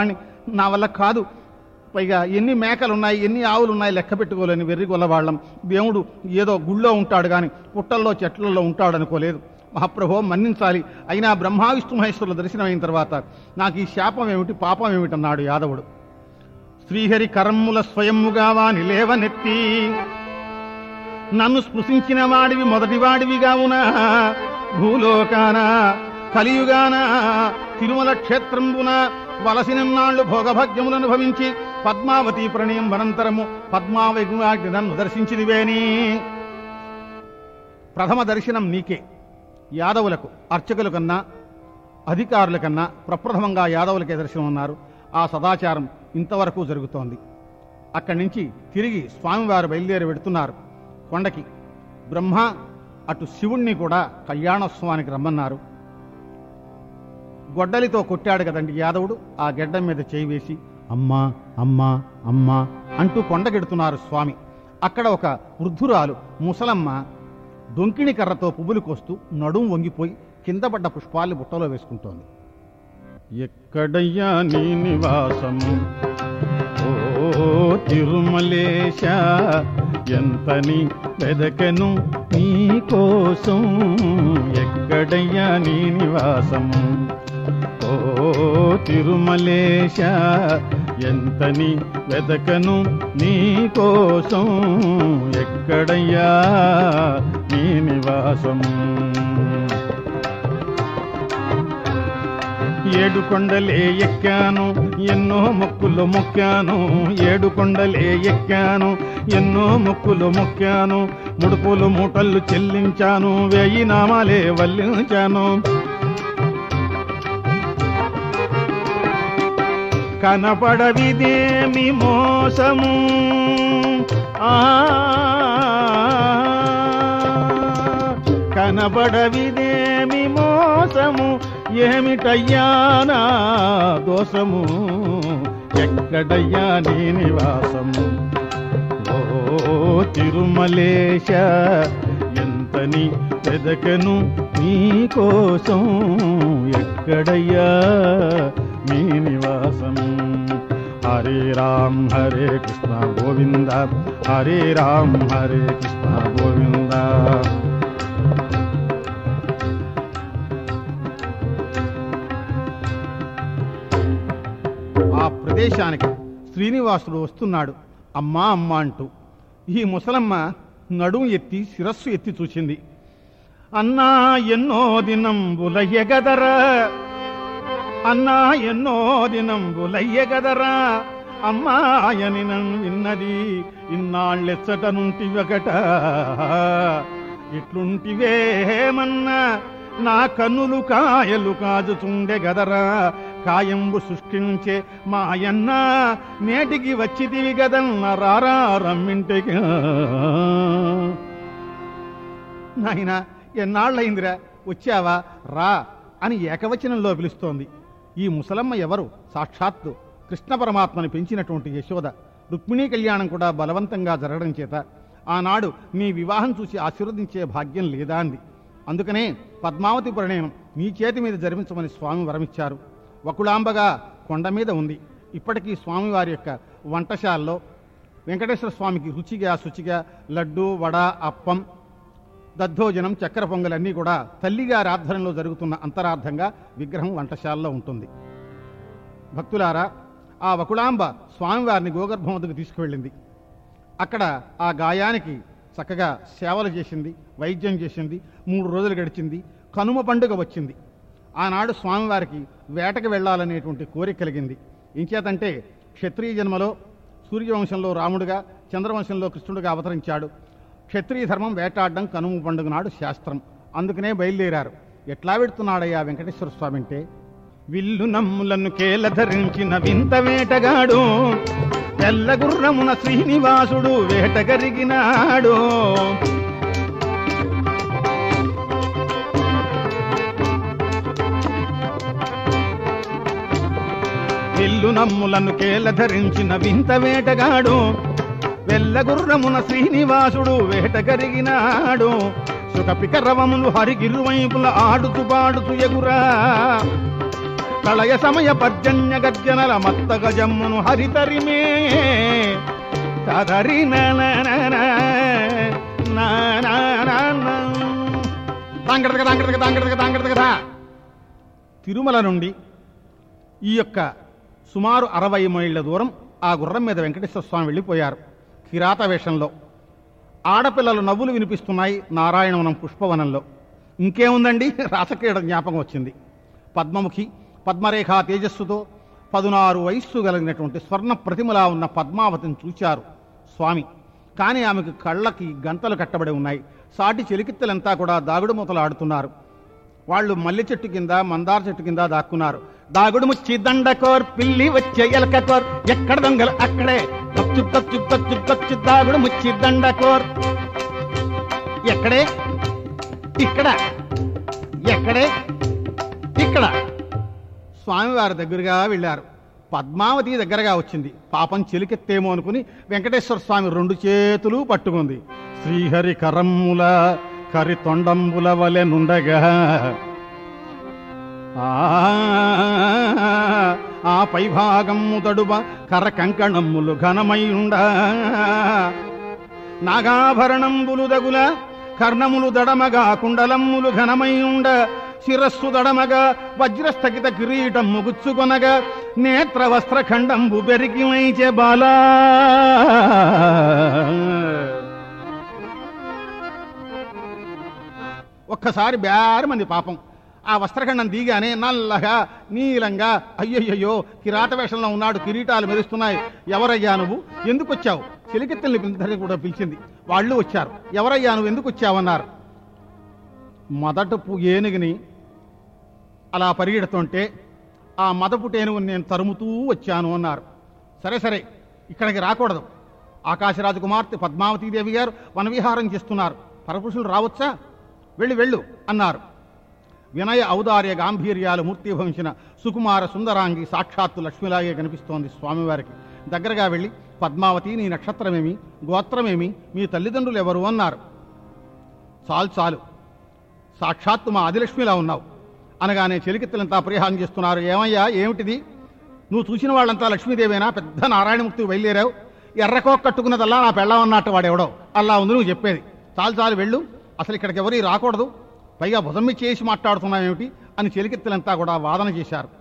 నా వల్ల కాదు పైగా ఎన్ని మేకలు ఉన్నాయి ఎన్ని ఆవులు ఉన్నాయి లెక్క పెట్టుకోలేని వెర్రి గొల్లవాళ్ళం దేవుడు ఏదో గుళ్ళో ఉంటాడు కానీ పుట్టల్లో చెట్లలో ఉంటాడు అనుకోలేదు మహాప్రభో మన్నించాలి అయినా బ్రహ్మ విష్ణు మహేశ్వరుల దర్శనమైన తర్వాత నాకు ఈ శాపం ఏమిటి పాపం ఏమిటన్నాడు యాదవుడు శ్రీహరి కరమ్ముల స్వయముగా వాని లేవనెత్తి నన్ను స్పృశించిన వాడివి మొదటి వాడివిగా ఉనా భూలోకాన కలియుగాన తిరుమల క్షేత్రంబున వలసిన నాళ్లు భోగభాగ్యములను భవించి పద్మావతి ప్రణయం అనంతరము పద్మావతి నన్ను దర్శించిదివేని ప్రథమ దర్శనం నీకే యాదవులకు అర్చకుల కన్నా అధికారుల కన్నా ప్రప్రథమంగా యాదవులకే దర్శనం ఉన్నారు ఆ సదాచారం ఇంతవరకు జరుగుతోంది అక్కడి నుంచి తిరిగి స్వామివారు బయలుదేరి వెడుతున్నారు కొండకి బ్రహ్మ అటు శివుణ్ణి కూడా కళ్యాణోత్సవానికి రమ్మన్నారు గొడ్డలితో కొట్టాడు కదండి యాదవుడు ఆ గెడ్డం మీద చేయి వేసి అమ్మా అమ్మా అమ్మా అంటూ కొండగెడుతున్నారు స్వామి అక్కడ ఒక వృద్ధురాలు ముసలమ్మ డొంకిణి కర్రతో పువ్వులు కోస్తూ నడుం వంగిపోయి కింద పడ్డ పుష్పాల్ని బుట్టలో వేసుకుంటోంది ఎక్కడయ్యా నీ నివాసము ఓ తిరుమలేశ ఎంతని వెదకను నీ కోసం ఎక్కడయ్యా నీ నివాసము ఓ తిరుమలేశ ఎంతని వెదకను నీ కోసం ఎక్కడయ్యా నీ నివాసము ఏడు కొండలే ఎక్కాను ఎన్నో మొక్కులు మొక్కాను ఏడు కొండలే ఎక్కాను ఎన్నో మొక్కులు మొక్కాను ముడుపులు మూటలు చెల్లించాను వెయ్యి నామాలే వల్లించాను కనపడవిదేమి మోసము ఆ కనబడవిదేమి మోసము ఏమిటయ్యానా దోషము ఎక్కడయ్యా నీ నివాసము ఓ తిరుమలేశ ఎంతని వెదకను నీ కోసం ఎక్కడయ్యా నీ నివాసం హరే రామ్ హరే కృష్ణ గోవింద హరే రామ్ హరే కృష్ణ గోవింద ఆ ప్రదేశానికి శ్రీనివాసుడు వస్తున్నాడు అమ్మా అమ్మా అంటూ ఈ ముసలమ్మ నడుం ఎత్తి శిరస్సు ఎత్తి చూసింది అన్నా ఎన్నో దినంబులయ్యగదరా అన్నా ఎన్నో దినంబులయ్యగదరా అమ్మాయని నన్ను విన్నది ఇన్నాళ్ళెచ్చట నుంటివగట ఇట్లుంటివేమన్నా నా కన్నులు కాయలు కాజుచుండె గదరా కాయంబు సృష్టించే మాయన్న నేటికి వచ్చితివి గదన్న రారా రమ్మింటికి నాయనా ఎన్నాళ్ళయిందిరా వచ్చావా రా అని ఏకవచనంలో పిలుస్తోంది ఈ ముసలమ్మ ఎవరు సాక్షాత్తు కృష్ణ పరమాత్మని పెంచినటువంటి యశోద రుక్మిణీ కళ్యాణం కూడా బలవంతంగా జరగడం చేత ఆనాడు నీ వివాహం చూసి ఆశీర్వదించే భాగ్యం లేదా అంది అందుకనే పద్మావతి పరిణయం నీ చేతి మీద జరిపించమని స్వామి వరమిచ్చారు వకుళాంబగా కొండ మీద ఉంది ఇప్పటికీ స్వామివారి యొక్క వంటశాలలో వెంకటేశ్వర స్వామికి రుచిగా శుచిగా లడ్డు వడ అప్పం దద్దోజనం చక్కెర పొంగలన్నీ కూడా తల్లిగారి ఆధ్వర్యంలో జరుగుతున్న అంతరార్థంగా విగ్రహం వంటశాలలో ఉంటుంది భక్తులారా ఆ వకుళాంబ స్వామివారిని గోగర్భం వద్దకు తీసుకువెళ్ళింది అక్కడ ఆ గాయానికి చక్కగా సేవలు చేసింది వైద్యం చేసింది మూడు రోజులు గడిచింది కనుమ పండుగ వచ్చింది ఆనాడు స్వామివారికి వేటకు వెళ్ళాలనేటువంటి కోరిక కలిగింది ఇంచేతంటే క్షత్రియ జన్మలో సూర్యవంశంలో రాముడుగా చంద్రవంశంలో కృష్ణుడిగా అవతరించాడు క్షత్రియ ధర్మం వేటాడడం కనుమ పండుగ నాడు శాస్త్రం అందుకనే బయలుదేరారు ఎట్లా పెడుతున్నాడయ్యా వెంకటేశ్వర స్వామి అంటే విల్లు నమ్ములను కేల ధరించిన వింత వేటగాడు తెల్ల గుర్రమున శ్రీనివాసుడు వేటగరిగినాడు విల్లు నమ్ములను కేల ధరించిన వింత వేటగాడు వెల్లగుర్రమున శ్రీనివాసుడు వేటగరిగినాడు సుఖపిక రవములు హరిగిరువైపుల ఆడుతూ పాడుతూ ఎగురా ప్రళయ సమయ పర్జన్య గర్జనల మత్త గజమ్మును హరితరిమే కదరి తాంగడక తాంగడక తాంగడక తాంగడక తా. తిరుమల నుండి ఈ యొక్క సుమారు అరవై మైళ్ళ దూరం ఆ గుర్రం మీద వెంకటేశ్వర స్వామి వెళ్ళిపోయారు కిరాత వేషంలో ఆడపిల్లలు నవ్వులు వినిపిస్తున్నాయి నారాయణవనం పుష్పవనంలో ఇంకేముందండి రాసక్రీడ జ్ఞాపకం వచ్చింది పద్మముఖి పద్మరేఖ తేజస్సుతో పదునారు వయస్సు కలిగినటువంటి స్వర్ణ ప్రతిమలా ఉన్న పద్మావతిని చూచారు స్వామి కానీ ఆమెకు కళ్ళకి గంతలు కట్టబడి ఉన్నాయి సాటి చెలికిత్తలంతా కూడా దాగుడు మూతలు ఆడుతున్నారు వాళ్ళు మల్లె చెట్టు కింద మందార చెట్టు కింద దాక్కున్నారు దాగుడు ముచ్చి దండకోర్ పిల్లి వచ్చే ఎలకకోర్ ఎక్కడ దొంగలు అక్కడే తచ్చు తచ్చు తచ్చు తచ్చు దాగుడు ముచ్చి దండకోర్ ఎక్కడే ఇక్కడ ఎక్కడే ఇక్కడ స్వామివారి దగ్గరగా వెళ్ళారు పద్మావతి దగ్గరగా వచ్చింది పాపం చెలికెత్తేమో అనుకుని వెంకటేశ్వర స్వామి రెండు చేతులు పట్టుకుంది శ్రీహరి కరమ్ముల కరి తొండంబుల వలె నుండగా ఆ ఆ పైభాగము తడుబ కర కంకణమ్ములు ఘనమైయుండ నాగాభరణంబులు దగుల కర్ణములు దడమగా కుండలమ్ములు ఘనమైయుండ శిరస్సు దడమగా వజ్రస్థగిత కిరీటం ముగుచ్చుకొనగా నేత్ర వస్త్రఖండంబు బెరికి వైచే బాలా ఒక్కసారి బేరమంది పాపం ఆ వస్త్రఖండం దిగానే నల్లగా నీలంగా అయ్యయ్యో కిరాట వేషంలో ఉన్నాడు కిరీటాలు మెరుస్తున్నాయి ఎవరయ్యా నువ్వు ఎందుకు వచ్చావు చెలికెత్తల్ని పిలిచి కూడా పిలిచింది వాళ్ళు వచ్చారు ఎవరయ్యా నువ్వు ఎందుకు వచ్చావన్నారు మొదటపు ఏనుగుని అలా పరిగెడుతుంటే ఆ మదపుట ఏనుగుని నేను తరుముతూ వచ్చాను అన్నారు సరే సరే ఇక్కడికి రాకూడదు ఆకాశరాజు కుమార్తె పద్మావతీదేవి గారు వనవిహారం చేస్తున్నారు పరపురుషులు రావచ్చా వెళ్ళి వెళ్ళు అన్నారు వినయ ఔదార్య గాంభీర్యాలు మూర్తిభవించిన సుకుమార సుందరాంగి సాక్షాత్తు లక్ష్మిలాగే కనిపిస్తోంది స్వామివారికి దగ్గరగా వెళ్ళి పద్మావతి నీ నక్షత్రమేమి గోత్రమేమి మీ తల్లిదండ్రులు ఎవరు అన్నారు చాలు చాలు సాక్షాత్తు మా ఆదిలక్ష్మిలా ఉన్నావు అనగానే చెలికెత్తలంతా పరిహారం చేస్తున్నారు ఏమయ్యా ఏమిటిది నువ్వు చూసిన వాళ్ళంతా లక్ష్మీదేవేనా పెద్ద నారాయణమూర్తికి బయలుదేరావు ఎర్రకో కట్టుకున్నదల్లా నా పెళ్ళమన్నట్టు వాడెవడో అలా ఉంది నువ్వు చెప్పేది చాలు చాలు వెళ్ళు అసలు ఇక్కడికి ఎవరి రాకూడదు పైగా భుజం మీద చేసి మాట్లాడుతున్నావేమిటి అని చెలికెత్తలంతా కూడా వాదన చేశారు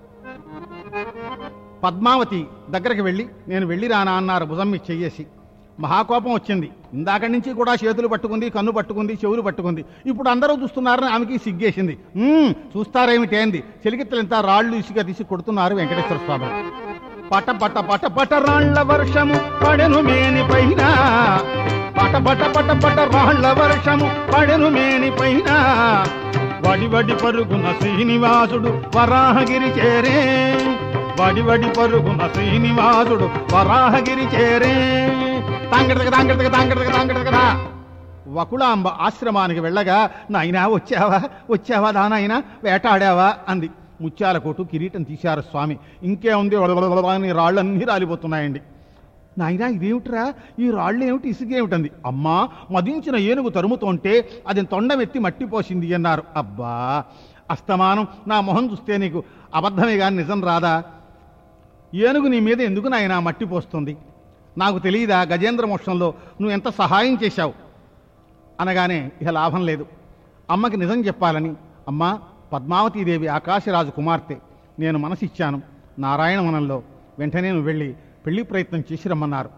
పద్మావతి దగ్గరికి వెళ్ళి నేను వెళ్ళి రానా అన్నారు భుజం మీద చెయ్యేసి మహాకోపం వచ్చింది ఇందాక నుంచి కూడా చేతులు పట్టుకుంది కన్ను పట్టుకుంది చెవులు పట్టుకుంది ఇప్పుడు అందరూ చూస్తున్నారని ఆమెకి సిగ్గేసింది "ఉమ్, చూస్తారేమిటేంది చెలికెత్తలంతా రాళ్ళు ఇసుక తీసి కొడుతున్నారు వెంకటేశ్వర స్వామి పట పట పట పట రాళ్ల వర్షము పడెను మేని పైన పట పట పట పట రాళ్ల వర్షము పడెను మేని పైన వడి వడి పరుగున శ్రీనివాసుడు వరాహగిరి చేరే వడి వడి పరుగున శ్రీనివాసుడు వరాహగిరి చేరే తాంగడతక తాంగడతక తాంగడతక తాంగడతకదా వకుళాంబ ఆశ్రమానికి వెళ్ళగా నాయనా వచ్చావా వచ్చావా దానాయనా వేటాడావా అంది ముత్యాల కోటు కిరీటం తీశారు స్వామి ఇంకేముంది వడవడవడ అని రాళ్ళన్నీ రాలిపోతున్నాయండి నాయనా ఇదేమిట్రా ఈ రాళ్ళు ఏమిటి ఇసుకేమిటంది అమ్మా మదించిన ఏనుగు తరుముతుంటే అది తొండమెత్తి మట్టి పోసింది అన్నారు అబ్బా అస్తమానం నా మొహం చూస్తే నీకు అబద్ధమే కానీ నిజం రాదా ఏనుగు నీ మీద ఎందుకు నాయనా మట్టి పోస్తుంది నాకు తెలియదా గజేంద్ర మోక్షంలో నువ్వు ఎంత సహాయం చేశావు అనగానే ఇక లాభం లేదు అమ్మకి నిజం చెప్పాలని అమ్మ పద్మావతీదేవి ఆకాశరాజు కుమార్తె నేను మనసిచ్చాను నారాయణవనంలో వెంటనే నువ్వు వెళ్ళి పెళ్లి ప్రయత్నం చేసి రమ్మన్నారు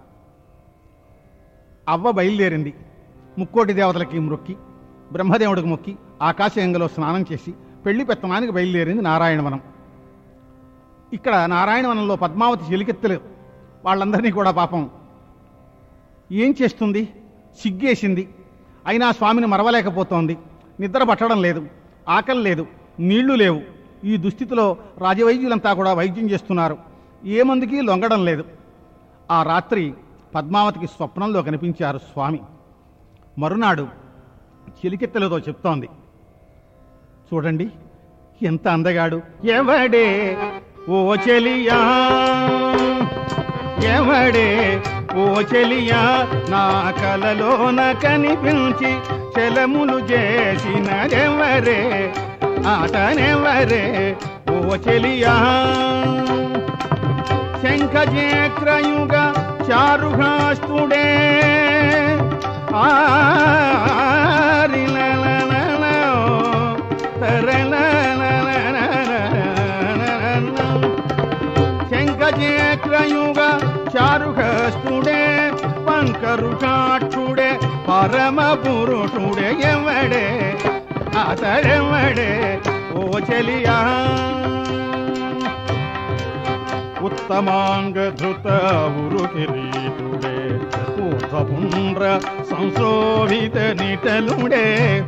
అవ్వ బయలుదేరింది ముక్కోటి దేవతలకి మొక్కి బ్రహ్మదేవుడికి మొక్కి ఆకాశగంగలో స్నానం చేసి పెళ్లి పెత్తనానికి బయలుదేరింది నారాయణవనం ఇక్కడ నారాయణవనంలో పద్మావతి చెలికెత్తలు వాళ్ళందరినీ కూడా పాపం ఏం చేస్తుంది సిగ్గేసింది అయినా స్వామిని మరవలేకపోతోంది నిద్ర పట్టడం లేదు ఆకలి లేదు నీళ్లు లేవు ఈ దుస్థితిలో రాజవైద్యులంతా కూడా వైద్యం చేస్తున్నారు ఏ మందుకి లొంగడం లేదు ఆ రాత్రి పద్మావతికి స్వప్నంలో కనిపించారు స్వామి మరునాడు చిలికెత్తలతో చెప్తోంది చూడండి ఎంత అందగాడు ఎవడే ఓ చెలియా ఎవడే ఓ చెలియా నా కలలోన కనిపించి చెలములు చేసినదెవరే అతనెవరే ఓ చెలియా శంఖజేక్రయుగ చారుహాస్తుడే శంఖజేక్రయుగ చారుహస్తుడే పంకరుషాక్షుడే పరమ పురుషుడే ఎవడే అతడెవడే ఓ చెలియా ఉత్తమాంగధృత ఉరు కిరీటుడే ఊర్ధ్వపుండ్ర సంశోభిత నిటలుడే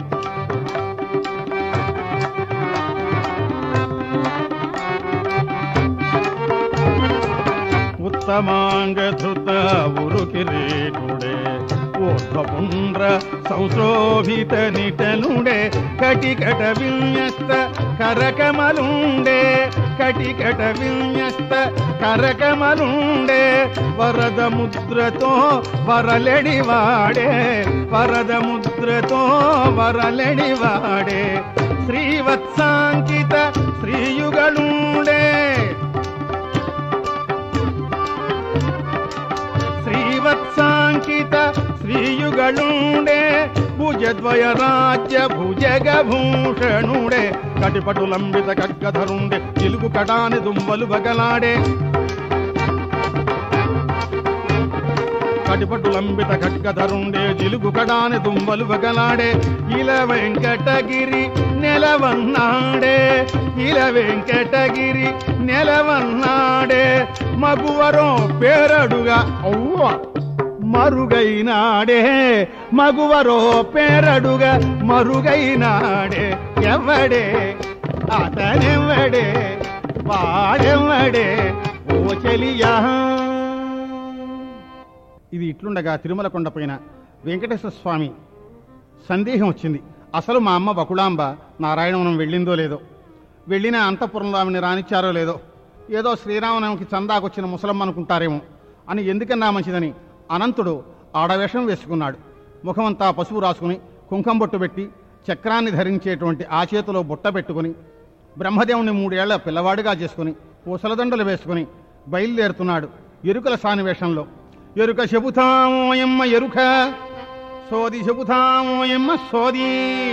ఉత్తమాంగధృత ఉరు కిరీటుడే ఊర్ధ్వపుండ్ర సంశోభిత నిటలుడే కటికట విన్యస్త కరకమలుండే కటికట విన్యస్త కరకమలుండే వరద ముద్రతో వరలెడివాడే వరద ముద్రతో వరలెడివాడే శ్రీవత్సాంకిత శ్రీయుగలుండే శ్రీవత్సాంకిత శ్రీయుగళుండే భుజద్వయ రాజ్య భుజగ భూషణుడే కటిపటు లంబిత కగ్గధరుండే చిలుగు కడాని దుంబలు బగలాడే కటిపటు లంబిత ఖడ్గధరుండే జిలుగు కడాని దుంబలు బగలాడే ఇల వెంకటగిరి నెలవన్నాడే ఇల వెంకటగిరి నెలవన్నాడే మగువరో పేరడుగా అవ్వ మరుగైనాడే మగువరో పేరడుగా మరుగైనాడే ఎవడే అతనెవడే వాడెవడే ఓ చెలియా ఇది ఇట్లుండగా తిరుమల కొండపైన వెంకటేశ్వర స్వామి సందేహం వచ్చింది అసలు మా అమ్మ బకుళాంబ నారాయణవనం వెళ్ళిందో లేదో వెళ్ళిన అంతఃపురంలో ఆమెను రానిచ్చారో లేదో ఏదో శ్రీరామనవమికి చందాకొచ్చిన ముసలమ్మ అనుకుంటారేమో అని ఎందుకన్నా మంచిదని అనంతుడు ఆడవేషం వేసుకున్నాడు ముఖమంతా పసుపు రాసుకుని కుంకం బొట్టు పెట్టి చక్రాన్ని ధరించేటువంటి ఆ చేతిలో బుట్ట పెట్టుకుని బ్రహ్మదేవుని మూడేళ్ల పిల్లవాడిగా చేసుకుని పూసలదండలు వేసుకుని బయలుదేరుతున్నాడు ఎరుకల సాని వేషంలో ఎరుక చెబుతామోయమ్మ ఎరుక సోది చెబుతామోయమ్మ సోది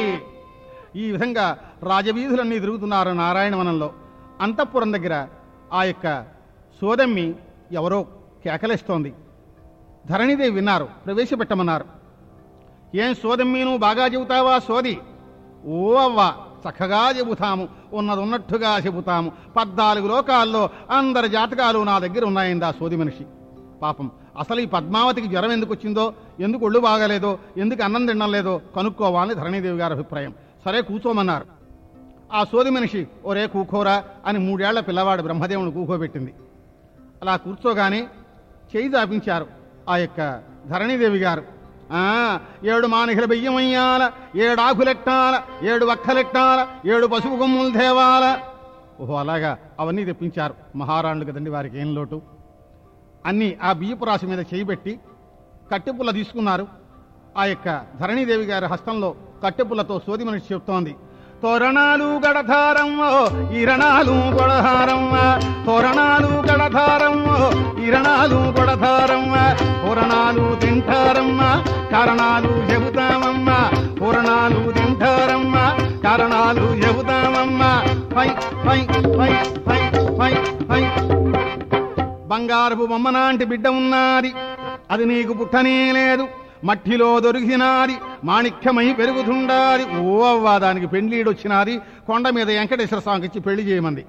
ఈ విధంగా రాజవీధులన్నీ తిరుగుతున్నారు నారాయణవనంలో అంతఃపురం దగ్గర ఆ యొక్క సోదమ్మి ఎవరో కేకలేస్తోంది ధరణిదేవి విన్నారు ప్రవేశపెట్టమన్నారు ఏం సోదమ్మి నువ్వు బాగా చెబుతావా సోది ఓ అవ్వ చక్కగా చెబుతాము ఉన్నది ఉన్నట్టుగా చెబుతాము పద్నాలుగు లోకాల్లో అందరి జాతకాలు నా దగ్గర ఉన్నాయింది ఆ సోది మనిషి పాపం అసలు ఈ పద్మావతికి జ్వరం ఎందుకు వచ్చిందో ఎందుకు ఒళ్ళు బాగాలేదో ఎందుకు అన్నం తినడం లేదో కనుక్కోవాలని ధరణీదేవి గారి అభిప్రాయం సరే కూర్చోమన్నారు ఆ సోది మనిషి ఒరే కూకోరా అని మూడేళ్ల పిల్లవాడు బ్రహ్మదేవుని కూకోబెట్టింది అలా కూర్చోగానే చేయి దాపించారు ఆ యొక్క ధరణీదేవి గారు ఆ ఏడు మానికల బియ్యమయ్యాల ఏడు ఆకులెట్టాల ఏడు వక్కలెట్టాల ఏడు పసుపు కొమ్ములు తేవాల ఓహో అలాగా అవన్నీ తెప్పించారు మహారాణులు కదండి వారికి ఏం లోటు అన్నీ ఆ బియ్యపు రాశి మీద చేయిబెట్టి కట్టెపుల్ల తీసుకున్నారు ఆ యొక్క ధరణీదేవి గారి హస్తంలో కట్టెపుల్లతో సోది మనిషి చెప్తోంది తోరణాలు గడధారమ్మో ఇరణాలు గొడధారమ్మ తోరణాలు గడధారమ్మ ఇరణాలు గొడధారమ్మ పూరణాలు తింటారమ్మ కారణాలు చెబుతామమ్మ పూరణాలు తింటారమ్మ కారణాలు చెబుతామమ్మ పై పై పై పై పై పై బంగారపు బొమ్మనాంటి బిడ్డ ఉన్నది అది నీకు పుట్టనే లేదు మట్టిలో దొరికినాది మాణిక్యమై పెరుగుతుండాది ఓ అవ్వా దానికి పెండ్లీడు వచ్చినాది కొండ మీద వెంకటేశ్వర స్వామికి ఇచ్చి పెళ్లి చేయమంది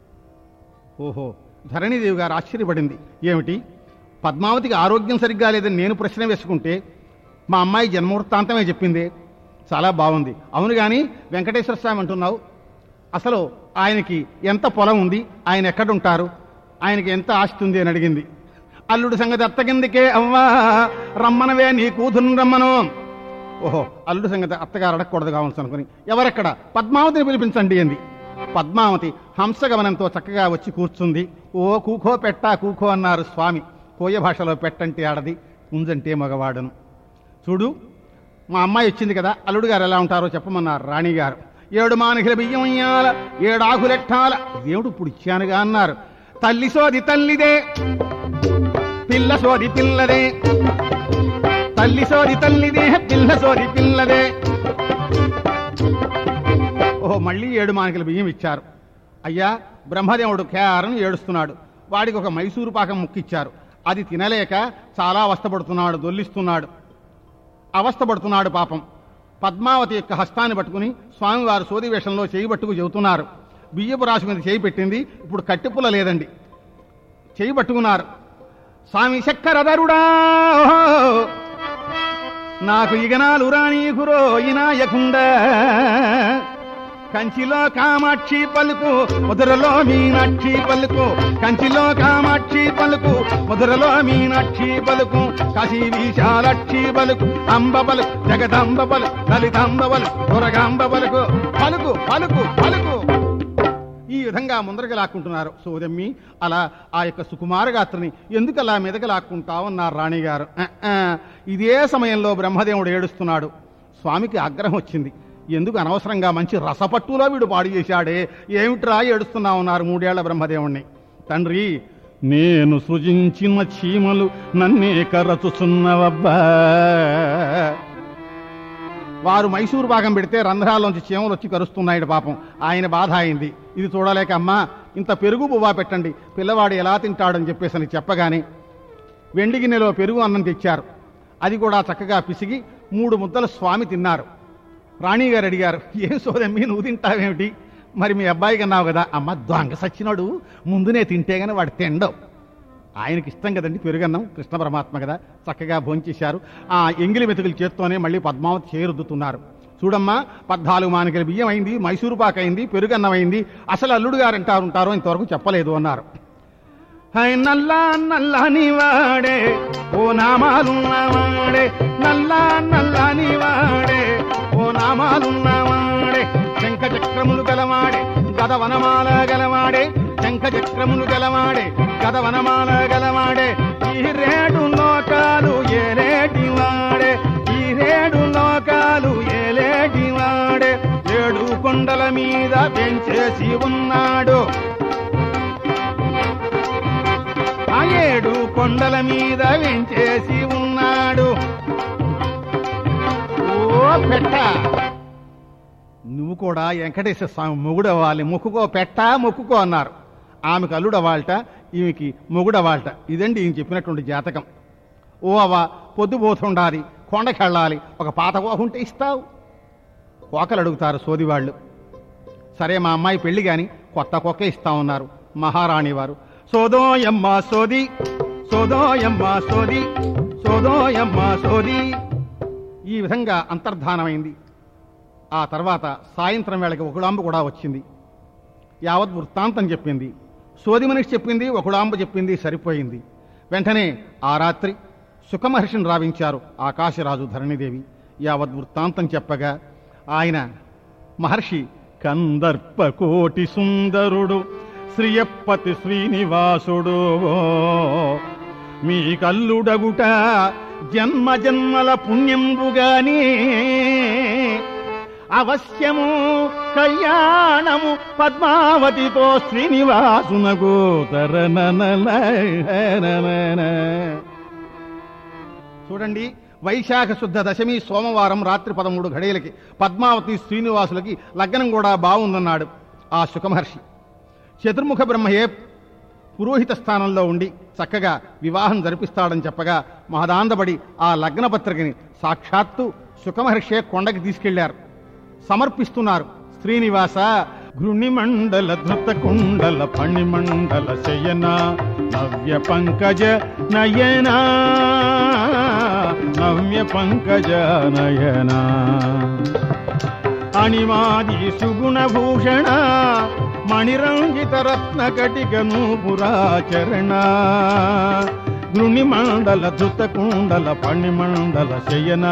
ఓహో ధరణీదేవి గారు ఆశ్చర్యపడింది ఏమిటి పద్మావతికి ఆరోగ్యం సరిగ్గా లేదని నేను ప్రశ్న వేసుకుంటే మా అమ్మాయి జన్మవృత్తాంతమే చెప్పింది చాలా బాగుంది అవును కానీ వెంకటేశ్వర స్వామి అంటున్నావు అసలు ఆయనకి ఎంత పొలం ఉంది ఆయన ఎక్కడుంటారు ఆయనకి ఎంత ఆస్తి ఉంది అని అడిగింది అల్లుడు సంగతి అత్తకిందికే అవ్వా రమ్మనవే నీ కూతురు రమ్మను ఓహో అల్లుడు సంగతి అత్తగారు అడగకూడదు కావచ్చు అనుకుని ఎవరెక్కడ పద్మావతిని పిలిపించండి అంది పద్మావతి హంసగమనంతో చక్కగా వచ్చి కూర్చుంది ఓ కూకో పెట్టా కూకో అన్నారు స్వామి కోయ భాషలో పెట్టంటే ఆడది కుంజంటే మగవాడను చూడు మా అమ్మాయి వచ్చింది కదా అల్లుడు గారు ఎలా ఉంటారో చెప్పమన్నారు రాణి గారు ఏడు మానికల బియ్యం ఇయ్యాల ఏడు ఆకులెట్టాల దేవుడు ఇప్పుడు ఇచ్చానుగా అన్నారు తల్లి సోది తల్లిదే పిల్ల సోది పిల్లదే తల్లి సోది తల్లిదే పిల్ల సోది పిల్లదే ఓహో మళ్ళీ ఏడు మానికల బియ్యం ఇచ్చారు అయ్యా బ్రహ్మదేవుడు కేఆర్ను ఏడుస్తున్నాడు వాడికి ఒక మైసూరు పాకం ముక్కిచ్చారు అది తినలేక చాలా అవస్థపడుతున్నాడు దొల్లిస్తున్నాడు అవస్థపడుతున్నాడు పాపం పద్మావతి యొక్క హస్తాన్ని పట్టుకుని స్వామివారు సోది వేషంలో చేయి పట్టుకు చెబుతున్నారు బియ్యపు రాశి మీద చేయి పెట్టింది ఇప్పుడు కట్టిపుల లేదండి చేయి పట్టుకున్నారు స్వామి చక్కరధరుడా నాకు ఇగనాలు రానీకురో ఇనాయకుండా కంచిలో కామాక్షి పలుకు మధురలో మీనాక్షి పలుకు కంచిలో కామాక్షి పలుకు మధురలో మీనాక్షి పలుకు కాశీ విశాలక్షి పలుకు అంబ పలుకు జగదంబ పలుకు లలితాంబ పలుకు దురగాంబ పలుకు పలుకు పలుకు పలుకు ఈ విధంగా ముందరకి లాక్కుంటున్నారు సోదమ్మి అలా ఆ యొక్క సుకుమారగాత్రిని ఎందుకు అలా మీదకి లాక్కుంటావన్నారు రాణిగారు "ఆ, ఆ." ఇదే సమయంలో బ్రహ్మదేవుడు ఏడుస్తున్నాడు స్వామికి ఆగ్రహం వచ్చింది ఎందుకు అనవసరంగా మంచి రసపట్టులో వీడు పాడు చేశాడే ఏమిట్రా ఏడుస్తున్నా ఉన్నారు మూడేళ్ల బ్రహ్మదేవుణ్ణి తండ్రి నేను సృజించిన చీమలు నన్నే కరచుచున్నవబ్బా వారు మైసూరు భాగం పెడితే రంధ్రాల్లోంచి చీమలు వచ్చి కరుస్తున్నాయి పాపం ఆయన బాధ అయింది ఇది చూడలేక అమ్మా ఇంత పెరుగు బువ్వా పెట్టండి పిల్లవాడు ఎలా తింటాడని చెప్పేసి అని చెప్పగానే వెండి గిన్నెలో పెరుగు అన్నం తెచ్చారు అది కూడా చక్కగా పిసిగి మూడు ముద్దలు స్వామి తిన్నారు రాణిగారు అడిగారు ఏం సోదమ్మి నువ్వు తింటావేమిటి మరి మీ అబ్బాయికి అన్నావు కదా అమ్మ దొంగ సచ్చినోడు ముందునే తింటే గాని వాడు తిండవు ఆయనకి ఇష్టం కదండి పెరుగన్నం కృష్ణ పరమాత్మ కదా చక్కగా భోంచేశారు ఆ ఎంగిలి మెతుకుల చేత్తోనే మళ్ళీ పద్మావతి చేరుద్దుతున్నారు చూడమ్మా పద్నాలుగు మానికల బియ్యం అయింది మైసూరు పాక అయింది పెరుగన్నం అయింది అసలు అల్లుడు గారు అంటారు ఉంటారో ఇంతవరకు చెప్పలేదు అన్నారు హై నల్లా నల్లని వాడే ఓ నామాలున్నవాడే నల్లా నల్లని వాడే ఓ నామాలున్నవాడే శంఖ చక్రములు గలవాడే గద వనమాల గలవాడే శంఖ చక్రములు గలవాడే గద వనమాల గలవాడే ఈ రేడు లోకాలు ఏలేటి వాడే ఈ రేడు లోకాలు ఏలేటి వాడే ఏడు కొండల మీద పెంచేసి ఉన్నాడు ఆ ఏడు కొండల మీద వెంచేసి ఉన్నాడు ఓ పెట్ట నువ్వు కూడా వెంకటేశ్వర స్వామి మొగుడు అవ్వాలి మొక్కుకో పెట్ట మొక్కుకో అన్నారు ఆమెకు అల్లుడు అవ్వాలట ఈమెకి మొగుడు అవ్వాలట ఇదండి ఈయన చెప్పినటువంటి జాతకం ఓ అవ్వ పొద్దుపోతుండాలి కొండకెళ్ళాలి ఒక పాత కోహ ఉంటే ఇస్తావు కోకలు అడుగుతారు సోదివాళ్ళు సరే మా అమ్మాయి పెళ్లి గాని కొత్త కుక్కే ఇస్తా ఉన్నారు మహారాణి వారు సోదోయమ్మ సోది సోదోయమ్మ సోది సోదోయమ్మ సోది ఈ విధంగా అంతర్ధానమైంది ఆ తర్వాత సాయంత్రం వేళకి ఒకడాంబ కూడా వచ్చింది యావత్ వృత్తాంతం చెప్పింది సోది మనిషి చెప్పింది ఒకడాంబ చెప్పింది సరిపోయింది వెంటనే ఆ రాత్రి సుఖమహర్షిని రావించారు ఆకాశరాజు ధరణిదేవి యావత్ వృత్తాంతం చెప్పగా ఆయన మహర్షి కందర్ప కోటి సుందరుడు శ్రీయప్పతి శ్రీనివాసుడు మీ కల్లుడగుట జన్మ జన్మల పుణ్యంబుగాని అవశ్యము కళ్యాణము పద్మావతితో శ్రీనివాసునకు తరననన చూడండి వైశాఖ శుద్ధ దశమి సోమవారం రాత్రి పదమూడు ఘడియలకి పద్మావతి శ్రీనివాసులకి లగ్నం కూడా బాగుందన్నాడు ఆ సుఖమహర్షి చతుర్ముఖ బ్రహ్మయే పురోహిత స్థానంలో ఉండి చక్కగా వివాహం జరిపిస్తాడని చెప్పగా మహదాందబడి ఆ లగ్న పత్రికని సాక్షాత్తు సుఖమహర్షే కొండకి తీసుకెళ్లారు సమర్పిస్తున్నారు శ్రీనివాస గృణిమండల ధృత కుండల ఫణిమండల శయన నవ్య పంకజ నయనా నవ్య పంకజ నయనా అణిమాది సుగుణభూషణ మణిరంజిత రత్న కటిక నూపురాచరణ గృణిమండల ధృత కుండల ఫణిమండల శయనా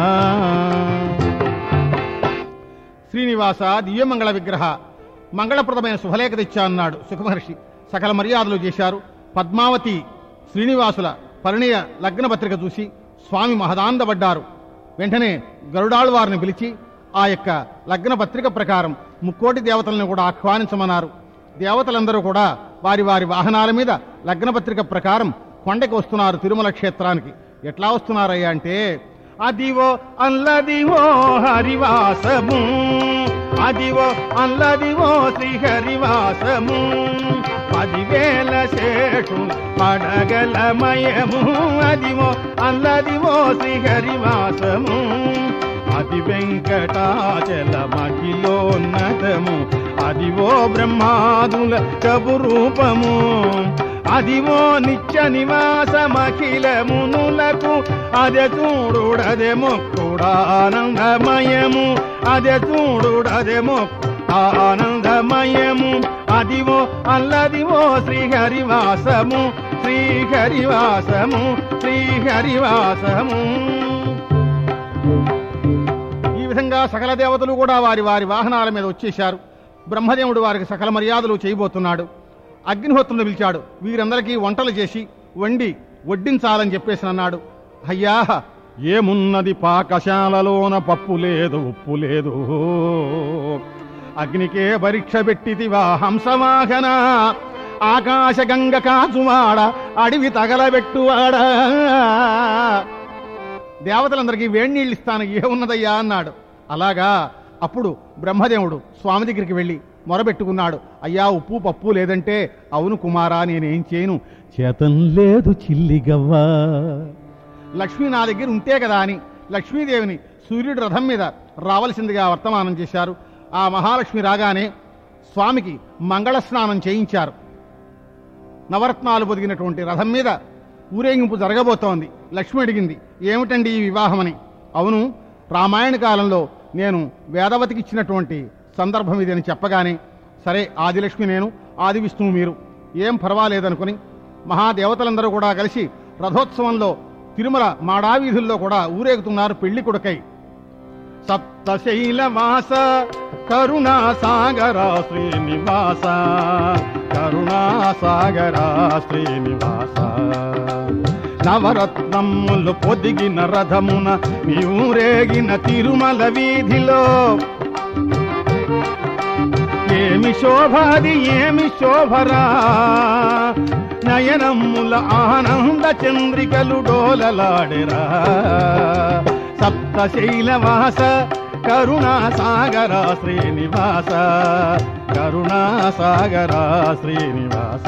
శ్రీనివాస దివ్యమంగళ విగ్రహ మంగళప్రదమైన శుభలేఖ తెచ్చా అన్నాడు సుఖమహర్షి సకల మర్యాదలు చేశారు పద్మావతి శ్రీనివాసుల పరిణయ లగ్న పత్రిక చూసి స్వామి మహదాందపడ్డారు వెంటనే గరుడాళ్వారిని పిలిచి ఆ యొక్క లగ్న పత్రిక ప్రకారం ముక్కోటి దేవతలను కూడా ఆహ్వానించమన్నారు దేవతలందరూ కూడా వారి వారి వాహనాల మీద లగ్న పత్రిక ప్రకారం కొండకి వస్తున్నారు తిరుమల క్షేత్రానికి ఎట్లా వస్తున్నారయ్యా అంటే అదివో అల్లదివో హరివాసము అదివో అల్లదివో శ్రీహరివాసము పదివేల శేషు పడగలమయము అదివో అల్లదివో శ్రీహరివాసము అది వెంకటాచల మహిళోన్నతము అదివో బ్రహ్మాదుల కబురూపము అదివో నిత్య నివాసమఖిల మునులకు అదే చూడుడదే మొక్కుడానందమయము అదే చూడుడదే మొక్కు ఆనందమయము అదివో అల్లదివో శ్రీహరివాసము శ్రీహరివాసము శ్రీహరివాసము ఈ విధంగా సకల దేవతలు కూడా వారి వారి వాహనాల మీద వచ్చేశారు బ్రహ్మదేవుడు వారికి సకల మర్యాదలు చేయబోతున్నాడు అగ్నిహోత్రుని పిలిచాడు వీరందరికీ వంటలు చేసి వండి వడ్డించాలని చెప్పేసి అన్నాడు అయ్యా ఏమున్నది పాకశాలలోన పప్పు లేదు ఉప్పు లేదు అగ్నికే పరీక్ష పెట్టితివా హంసవాహన ఆకాశ గంగ కాచువాడ అడవి తగలబెట్టువాడా దేవతలందరికీ వేడి నీళ్ళు ఇస్తాను ఏమున్నదయ్యా అన్నాడు అలాగా అప్పుడు బ్రహ్మదేవుడు స్వామి దగ్గరికి వెళ్ళి మొరబెట్టుకున్నాడు అయ్యా ఉప్పు పప్పు లేదంటే అవును కుమారా నేనేం చేయను చేతం లేదు చిల్లిగవ్వా లక్ష్మి నా దగ్గర ఉంటే కదా అని లక్ష్మీదేవిని సూర్యుడి రథం మీద రావలసిందిగా వర్తమానం చేశారు ఆ మహాలక్ష్మి రాగానే స్వామికి మంగళ స్నానం చేయించారు నవరత్నాలు పొదిగినటువంటి రథం మీద ఊరేగింపు జరగబోతోంది లక్ష్మి అడిగింది ఏమిటండి ఈ వివాహమని అవును రామాయణ కాలంలో నేను వేదవతికి ఇచ్చినటువంటి సందర్భం ఇది అని చెప్పగానే సరే ఆదిలక్ష్మి నేను ఆది విష్ణువు మీరు ఏం పర్వాలేదనుకుని మహాదేవతలందరూ కూడా కలిసి రథోత్సవంలో తిరుమల మాడావీధుల్లో కూడా ఊరేగుతున్నారు పెళ్లి కొడుకై సప్తశైలవాస కరుణా సాగరా శ్రీనివాస కరుణా సాగరా శ్రీనివాస నవరత్నములు పొదిగిన రథమున నీవురేగిన తిరుమల వీధిలో ఏమి శోభాది ఏమి శోభరా నయనమ్ముల ఆనంద చంద్రికలు డోలలాడెరా సప్తశైలవాస కరుణా సాగర శ్రీనివాస కరుణా సాగర శ్రీనివాస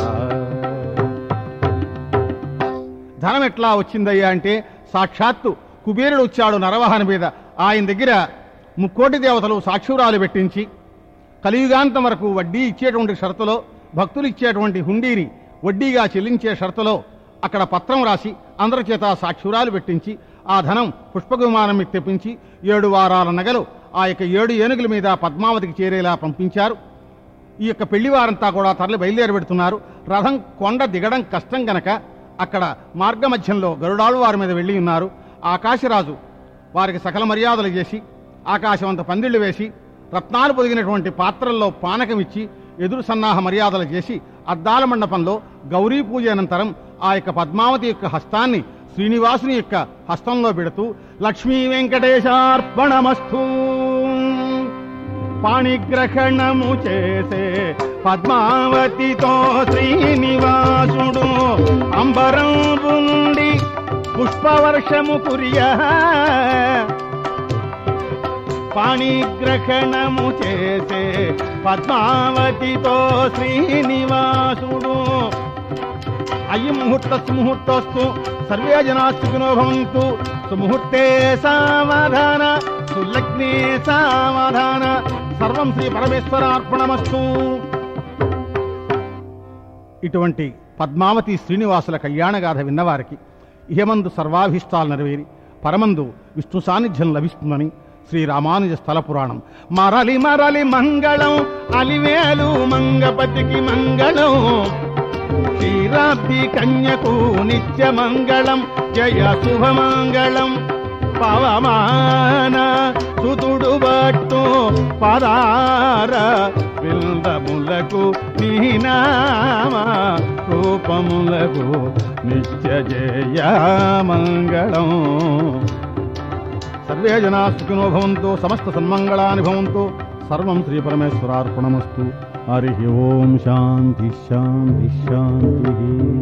ధనం ఎట్లా వచ్చిందయ్యా అంటే సాక్షాత్తు కుబేరుడు వచ్చాడు నరవాహన మీద ఆయన దగ్గర ముక్కోటి దేవతలు సాక్షురాలు పెట్టించి కలియుగాంతం వరకు వడ్డీ ఇచ్చేటువంటి షరతులో భక్తులు ఇచ్చేటువంటి హుండీని వడ్డీగా చెల్లించే షరతులో అక్కడ పత్రం రాసి అందరి చేత సాక్షురాలు పెట్టించి ఆ ధనం పుష్పక విమానం మీద తెప్పించి ఏడు వారాల నగలు ఆ యొక్క ఏడు ఏనుగుల మీద పద్మావతికి చేరేలా పంపించారు ఈ యొక్క పెళ్లి వారంతా కూడా తరలి బయలుదేరి పెడుతున్నారు రథం కొండ దిగడం కష్టం గనక అక్కడ మార్గ మధ్యంలో గరుడాళ్ళు వారి మీద వెళ్ళి ఉన్నారు ఆకాశరాజు వారికి సకల మర్యాదలు చేసి ఆకాశం అంత పందిళ్లు వేసి రత్నాలు పొదిగినటువంటి పాత్రల్లో పానకం ఇచ్చి ఎదురు సన్నాహ మర్యాదలు చేసి అద్దాల మండపంలో గౌరీ పూజ అనంతరం ఆ యొక్క పద్మావతి యొక్క హస్తాన్ని శ్రీనివాసుని యొక్క హస్తంలో పెడుతూ లక్ష్మీ వెంకటేశార్పణమస్తు పాణిగ్రహణము చేసే పద్మావతితో శ్రీనివాసుడు అంబరంబు నుండి పుష్పవర్షము కురియా పాణిగ్రహణము చేసే పద్మావతితో శ్రీనివాసుడు అయ్యి ముహూర్త సుముహూర్తోస్తు సర్వే జనా సుఖినో భవంతు సుముహూర్తే సావధాన సులగ్నే సావధాన సర్వం శ్రీ పరమేశ్వరార్పణమస్తు ఇటువంటి పద్మావతి శ్రీనివాసుల కళ్యాణగాథ విన్నవారికి ఇహమందు సర్వాభీష్టాలు నెరవేరి పరమందు విష్ణు సాన్నిధ్యం లభిస్తుందని శ్రీ రామానుజ స్థల పురాణం మరలి మరలి మంగళం అలివేలు మంగపతికి మంగళం క్షీరాబ్ది కన్యకు నిత్య మంగళం జయ శుభమంగళం పవమాన సుతుడు బట్టు పదార బిల్దములకు నీనామ రూపములకు నిత్య జయ మంగళం సర్వే జనా సుఖినో భవంతు సమస్త సన్మంగళాని భవంతు సర్వం శ్రీ పరమేశ్వరార్పణమస్తు హరి ఓం శాంతి శాంతి శాంతి